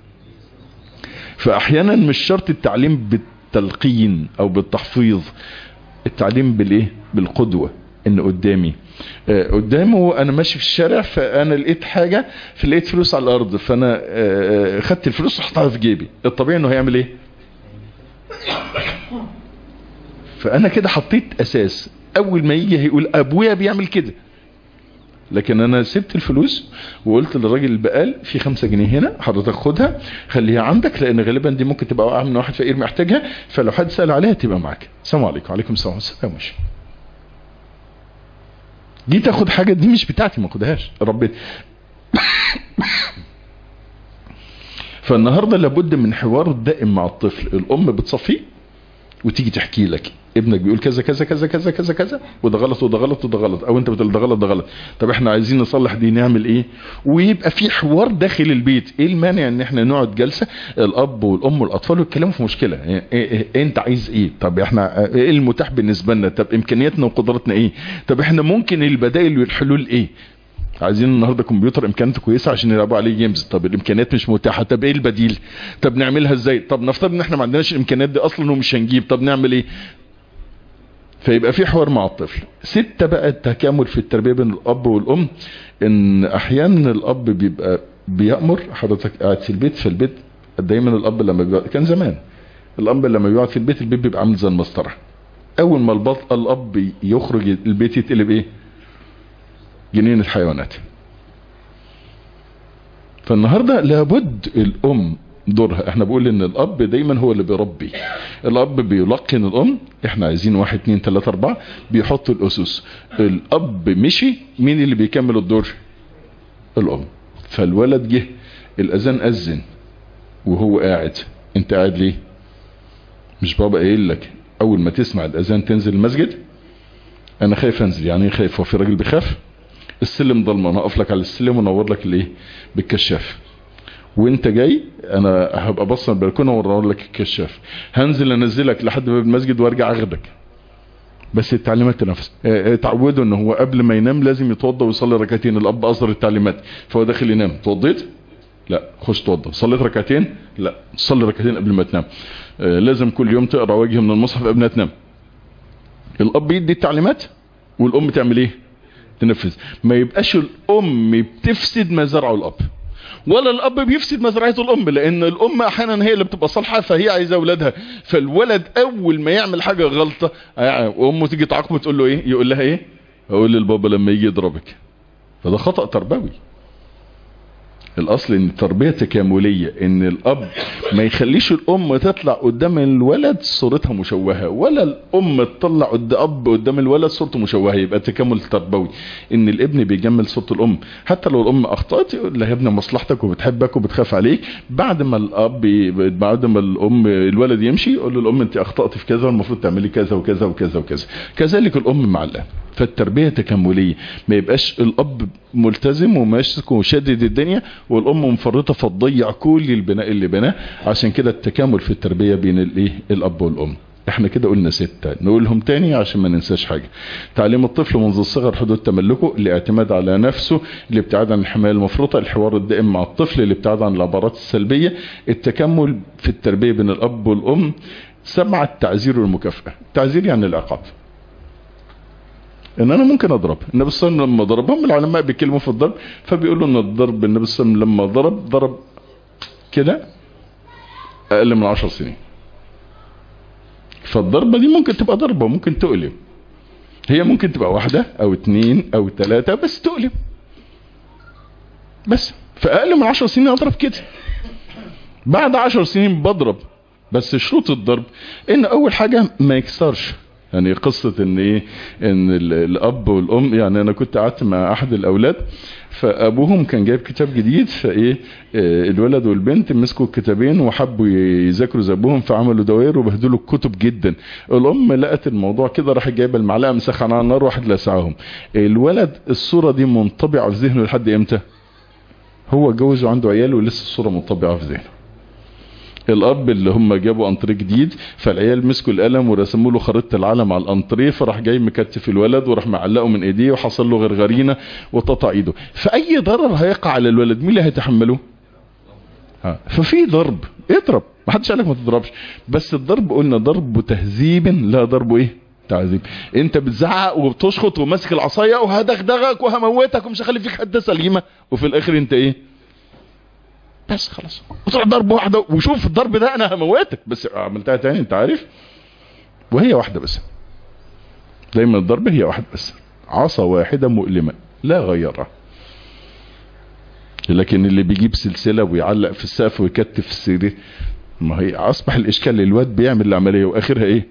فاحيانا مش شرط التعليم بالتلقين او بالتحفيظ التعليم بالايه بالقدوه ان قدامي آه قدامه انا ماشي في الشارع فانا لقيت حاجه فلقيت فلوس على الارض فانا آه خدت الفلوس وحطها في جيبي الطبيعي انه هيعمل ايه فانا كده حطيت اساس اول ما يجي هيقول ابويا بيعمل كده لكن انا سبت الفلوس وقلت للراجل البقال في خمسة جنيه هنا حضرتك خدها خليها عندك لان غالبا دي ممكن تبقى واقعه من واحد فقير محتاجها فلو حد سأل عليها تبقى معاك السلام عليكم وعليكم السلام والسلام ماشي جيت اخد حاجة دي مش بتاعتي ما اخدهاش ربنا فالنهاردة لابد من حوار دائم مع الطفل الام بتصفيه وتيجي تحكي لك ابنك بيقول كذا كذا كذا كذا كذا كذا وده غلط وده غلط وده غلط او انت بتقول ده غلط ده غلط طب احنا عايزين نصلح دي نعمل ايه ويبقى في حوار داخل البيت ايه المانع ان احنا نقعد جلسه الاب والام والاطفال ويتكلموا في مشكله إيه إيه إيه انت عايز ايه طب احنا ايه المتاح بالنسبه لنا طب امكانياتنا وقدراتنا ايه طب احنا ممكن البدائل والحلول ايه عايزين النهارده كمبيوتر امكانياته كويسه عشان يلعبوا عليه جيمز طب الامكانيات مش متاحه طب ايه البديل طب نعملها ازاي طب نفترض ان احنا ما عندناش الامكانيات دي اصلا ومش هنجيب طب نعمل ايه فيبقى في حوار مع الطفل ستة بقى التكامل في التربية بين الأب والأم إن أحيانا الأب بيبقى بيأمر حضرتك قاعد في البيت فالبيت دايما الاب لما بيقعد كان زمان الاب لما بيقعد في البيت البيت بيبقى عامل زي المسطره اول ما البط... الاب يخرج البيت يتقلب ايه جنينه حيوانات فالنهارده لابد الام دورها احنا بقول ان الاب دايما هو اللي بيربي الاب بيلقن الام احنا عايزين واحد اتنين تلاتة اربعة بيحط الاسس الاب مشي مين اللي بيكمل الدور الام فالولد جه الاذان اذن وهو قاعد انت قاعد ليه مش بابا قايل لك اول ما تسمع الاذان تنزل المسجد انا خايف انزل يعني ايه خايف هو في راجل بيخاف السلم ضلمه انا اقف لك على السلم ونور لك الايه بالكشاف وانت جاي انا هبقى بص على البلكونه واوري لك الكشاف هنزل انزلك لحد باب المسجد وارجع اخدك بس التعليمات تنفس اتعودوا ان هو قبل ما ينام لازم يتوضى ويصلي ركعتين الاب اصدر التعليمات فهو داخل ينام توضيت لا خش توضى صليت ركعتين لا صلي ركعتين قبل ما تنام اه لازم كل يوم تقرا وجه من المصحف قبل ما تنام الاب يدي التعليمات والام تعمل ايه تنفذ ما يبقاش الام بتفسد ما زرعه الاب ولا الاب بيفسد مزرعه الام لان الام احيانا هي اللي بتبقى صالحه فهي عايزه اولادها فالولد اول ما يعمل حاجه غلطه وامه تيجي تعاقبه تقول له ايه يقول لها ايه اقول للبابا لما يجي يضربك فده خطا تربوي الاصل ان التربيه تكامليه ان الاب ما يخليش الام تطلع قدام الولد صورتها مشوهه ولا الام تطلع قد اب قدام الولد صورته مشوهه يبقى تكامل تربوي ان الابن بيجمل صوره الام حتى لو الام اخطات يقول لها يا ابني مصلحتك وبتحبك وبتخاف عليك بعد ما الاب بعد ما الام الولد يمشي يقول له الام انت اخطات في كذا والمفروض تعملي كذا وكذا وكذا وكذا كذلك الام مع الاب فالتربيه تكامليه ما يبقاش الاب ملتزم وماسك وشدد الدنيا والام مفرطه فتضيع كل البناء اللي بناه عشان كده التكامل في التربيه بين الايه الاب والام احنا كده قلنا ستة نقولهم تاني عشان ما ننساش حاجة تعليم الطفل منذ الصغر حدود تملكه الاعتماد على نفسه الابتعاد عن الحماية المفرطة الحوار الدائم مع الطفل الابتعاد عن العبارات السلبية التكامل في التربية بين الاب والام سبعة التعزير والمكافأة التعزير يعني العقاب ان انا ممكن اضرب النبي صلى الله عليه وسلم لما ضربهم العلماء بيتكلموا في الضرب فبيقولوا ان الضرب النبي صلى الله عليه وسلم لما ضرب ضرب كده اقل من عشر سنين فالضربة دي ممكن تبقى ضربة ممكن تؤلم هي ممكن تبقى واحدة او اتنين او تلاتة بس تؤلم بس فاقل من عشر سنين اضرب كده بعد عشر سنين بضرب بس شروط الضرب ان اول حاجة ما يكسرش يعني قصة ان ايه ان الاب والام يعني انا كنت قعدت مع احد الاولاد فابوهم كان جايب كتاب جديد فايه الولد والبنت مسكوا الكتابين وحبوا يذاكروا زي ابوهم فعملوا دوائر وبهدلوا الكتب جدا الام لقت الموضوع كده راحت جايبه المعلقه مسخنه على النار واحد لسعهم الولد الصوره دي منطبعه في ذهنه لحد امتى هو اتجوز وعنده عيال ولسه الصوره منطبعه في ذهنه الاب اللي هم جابوا انتريه جديد فالعيال مسكوا القلم ورسموا له خريطه العالم على الانتريه فراح جاي مكتف الولد وراح معلقه من ايديه وحصل له غرغرينه وتقطع ايده فاي ضرر هيقع على الولد مين اللي هيتحمله ها ففي ضرب اضرب ما حدش قال لك ما تضربش بس الضرب قلنا ضرب تهذيب لا ضرب ايه تعذيب انت بتزعق وبتشخط وماسك العصايه وهدغدغك وهموتك ومش هخلي فيك حده سليمه وفي الاخر انت ايه بس خلاص وتروح ضرب واحده وشوف الضرب ده انا هموتك بس عملتها تاني انت عارف وهي واحده بس دايما الضرب هي واحده بس عصا واحده مؤلمه لا غيرها لكن اللي بيجيب سلسله ويعلق في السقف ويكتف في السرير ما هي اصبح الاشكال الواد بيعمل العمليه واخرها ايه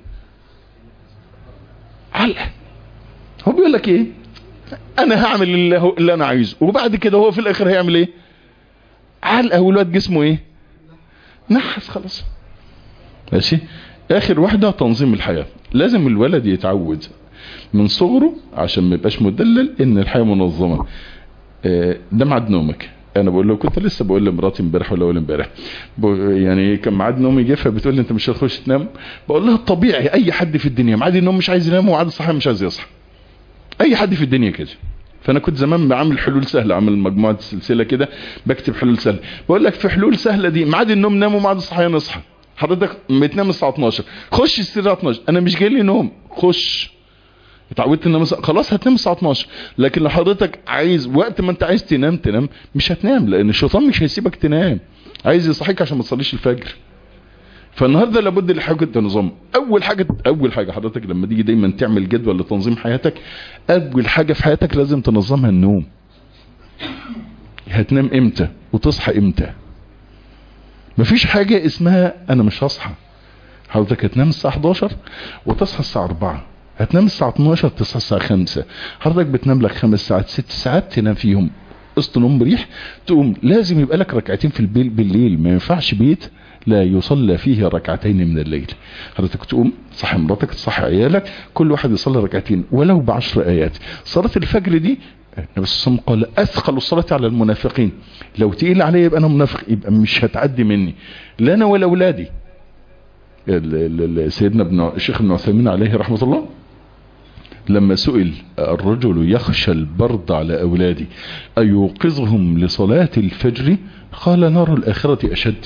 علقه هو بيقول لك ايه انا هعمل اللي, اللي انا عايزه وبعد كده هو في الاخر هيعمل ايه علقه والواد جسمه ايه نحس خلاص ماشي اخر واحده تنظيم الحياه لازم الولد يتعود من صغره عشان ما يبقاش مدلل ان الحياه منظمه ده ميعاد نومك انا بقول له كنت لسه بقول لمراتي امبارح ولا اول امبارح يعني كان ميعاد نومي جه فبتقول لي انت مش هتخش تنام بقول لها الطبيعي اي حد في الدنيا ميعاد النوم مش عايز ينام وميعاد الصحيان مش عايز يصحى اي حد في الدنيا كده فانا كنت زمان بعمل حلول سهله عامل مجموعه سلسله كده بكتب حلول سهله بقول لك في حلول سهله دي ميعاد النوم نام وميعاد الصحيان اصحى حضرتك بتنام الساعه 12 خش السرير 12 انا مش جاي لي نوم خش اتعودت ان خلاص هتنام الساعه 12 لكن لو حضرتك عايز وقت ما انت عايز تنام تنام مش هتنام لان الشيطان مش هيسيبك تنام عايز يصحيك عشان ما تصليش الفجر فالنهارده لابد لحاجه نظام اول حاجه اول حاجه حضرتك لما تيجي دايما تعمل جدول لتنظيم حياتك اول حاجه في حياتك لازم تنظمها النوم هتنام امتى وتصحى امتى مفيش حاجه اسمها انا مش هصحى حضرتك هتنام الساعه 11 وتصحى الساعه 4 هتنام الساعه 12 تصحى الساعه 5 حضرتك بتنام لك خمس ساعات ست ساعات تنام فيهم قسط نوم مريح تقوم لازم يبقى لك ركعتين في البيل بالليل ما ينفعش بيت لا يصلى فيه ركعتين من الليل حضرتك تقوم تصحي مراتك تصحي عيالك كل واحد يصلي ركعتين ولو بعشر ايات صلاة الفجر دي النبي صلى الله عليه وسلم قال اثقل الصلاة على المنافقين لو تقيل عليا يبقى انا منافق يبقى مش هتعدي مني لا انا ولا اولادي سيدنا ابن الشيخ ابن عثيمين عليه رحمة الله لما سئل الرجل يخشى البرد على أولادي أيوقظهم لصلاة الفجر قال نار الآخرة أشد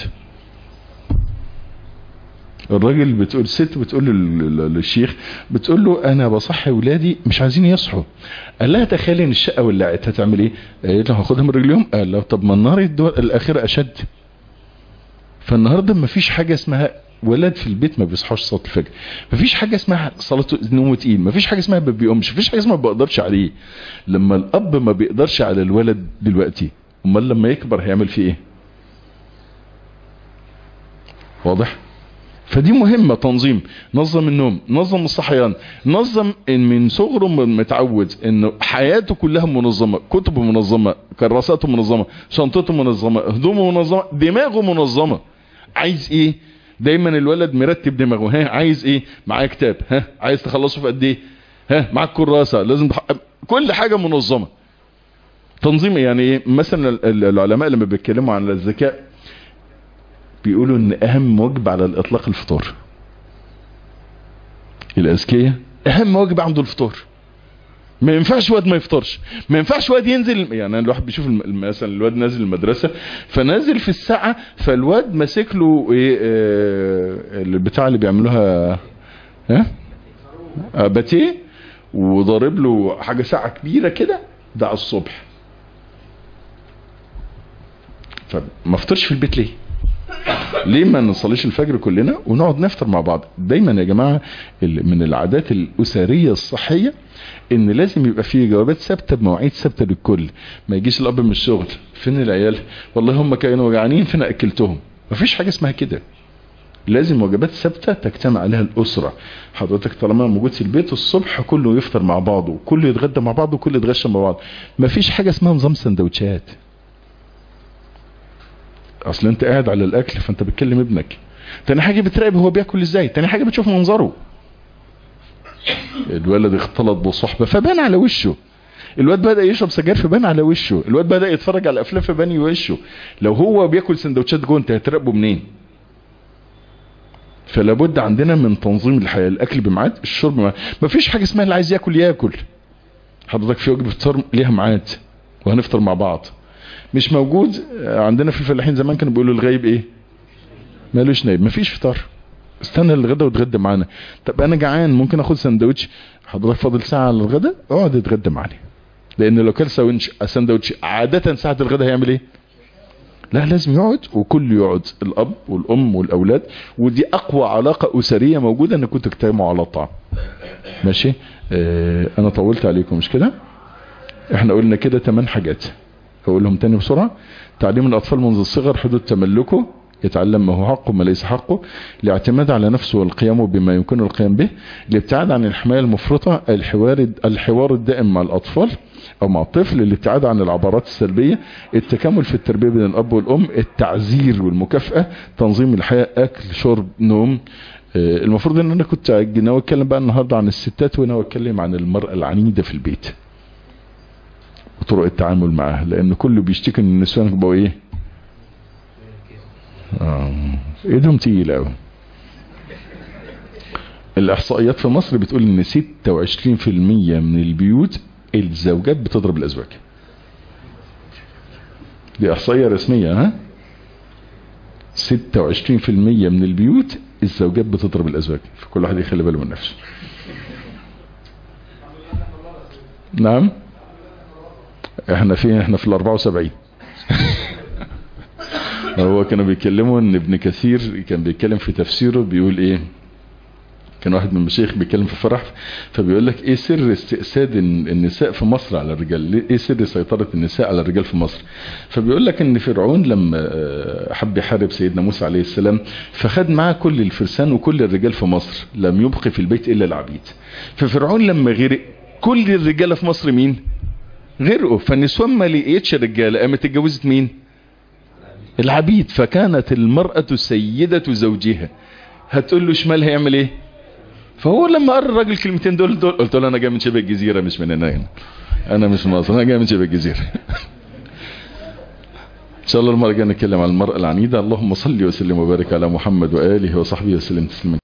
الراجل بتقول ست بتقول للشيخ بتقول له انا بصحي ولادي مش عايزين يصحوا قال لها تخيلي ان الشقه ولعت هتعمل ايه قالت له هاخدها من رجليهم قال له طب ما النار الاخره اشد فالنهارده ما فيش حاجه اسمها ولد في البيت ما بيصحاش صلاه الفجر مفيش حاجه اسمها صلاه نوم تقيل مفيش حاجه اسمها ما بيقومش مفيش حاجه اسمها ما بقدرش عليه لما الاب ما بيقدرش على الولد دلوقتي امال لما يكبر هيعمل فيه ايه واضح فدي مهمة تنظيم نظم النوم نظم الصحيان نظم ان من صغره متعود انه حياته كلها منظمة كتبه منظمة كراساته منظمة شنطته منظمة هدومه منظمة دماغه منظمة عايز ايه دايما الولد مرتب دماغه ها عايز ايه معاه كتاب ها عايز تخلصه في قد ايه ها معاك كراسة لازم تح... كل حاجة منظمة تنظيم يعني ايه مثلا العلماء لما بيتكلموا عن الذكاء بيقولوا ان اهم واجب على الاطلاق الفطار الاذكياء اهم واجب عنده الفطار ما ينفعش واد ما يفطرش ما ينفعش واد ينزل يعني الواحد بيشوف مثلا الواد نازل المدرسة فنازل في الساعة فالواد ماسك له ايه آه البتاع اللي بيعملوها ها آه باتيه وضارب له حاجة ساعة كبيرة كده ده على الصبح فما فطرش في البيت ليه ليه ما نصليش الفجر كلنا ونقعد نفطر مع بعض دايما يا جماعة من العادات الأسرية الصحية ان لازم يبقى فيه جوابات ثابتة بمواعيد ثابتة للكل ما يجيش الاب من الشغل فين العيال والله هم كانوا جعانين فانا اكلتهم مفيش حاجة اسمها كده لازم وجبات ثابتة تجتمع عليها الأسرة حضرتك طالما موجود في البيت الصبح كله يفطر مع بعضه كله يتغدى مع بعضه وكله يتغشى مع بعض مفيش حاجة اسمها نظام سندوتشات اصل انت قاعد على الاكل فانت بتكلم ابنك تاني حاجة بتراقب هو بياكل ازاي تاني حاجة بتشوف منظره الولد اختلط بصحبة فبان على وشه الواد بدأ يشرب سجاير فبان على وشه الواد بدأ يتفرج على افلام فبان وشه لو هو بياكل سندوتشات جوه انت هتراقبه منين فلابد عندنا من تنظيم الحياة الاكل بميعاد الشرب بميعاد مفيش حاجة اسمها اللي عايز ياكل ياكل حضرتك في وجبة فطار ليها ميعاد وهنفطر مع بعض مش موجود عندنا في الفلاحين زمان كانوا بيقولوا الغايب ايه مالوش نايب مفيش فطار استنى الغدا وتغدى معانا طب انا جعان ممكن اخد سندوتش حضرتك فاضل ساعة على الغدا اقعد اتغدى معانا لان لو كان سندوتش عادة ساعة الغدا هيعمل ايه لا لازم يقعد وكل يقعد الاب والام والاولاد ودي اقوى علاقة اسرية موجودة انكم تجتمعوا على الطعام ماشي اه انا طولت عليكم مش كده احنا قلنا كده 8 حاجات هقولهم تاني بسرعة تعليم الاطفال منذ الصغر حدود تملكه يتعلم ما هو حقه ما ليس حقه الاعتماد على نفسه والقيام بما يمكن القيام به الابتعاد عن الحماية المفرطة الحوار الحوار الدائم مع الأطفال أو مع الطفل الابتعاد عن العبارات السلبية التكامل في التربية بين الأب والأم التعزير والمكافأة تنظيم الحياة أكل شرب نوم المفروض ان انا كنت ناوي اتكلم بقى النهارده عن الستات وناوي اتكلم عن المرأة العنيدة في البيت وطرق التعامل معاها لان كله بيشتكي ان النسوان بقوا ايه آه. ايدهم تقيلة قوي الاحصائيات في مصر بتقول ان 26% من البيوت الزوجات بتضرب الازواج دي احصائية رسمية ها 26% من البيوت الزوجات بتضرب الازواج فكل واحد يخلي باله من نفسه نعم احنا فين احنا في ال 74 هو هو كانوا بيتكلموا ان ابن كثير كان بيتكلم في تفسيره بيقول ايه كان واحد من المشايخ بيتكلم في فرح فبيقول لك ايه سر استئساد النساء في مصر على الرجال ايه سر سيطرة النساء على الرجال في مصر فبيقول لك ان فرعون لما حب يحارب سيدنا موسى عليه السلام فخد معاه كل الفرسان وكل الرجال في مصر لم يبقي في البيت الا العبيد ففرعون لما غرق كل الرجالة في مصر مين غرقوا فالنسوان ما لقيتش رجالة قامت اتجوزت مين العبيد فكانت المرأة سيدة زوجها هتقول له شمال هيعمل ايه فهو لما قرر الراجل الكلمتين دول, دول قلت له انا جاي من شبه الجزيره مش من هنا انا مش من مصر انا جاي من شبه الجزيره ان شاء الله المره الجايه نتكلم عن المراه العنيده اللهم صل وسلم وبارك على محمد واله وصحبه وسلم تسليما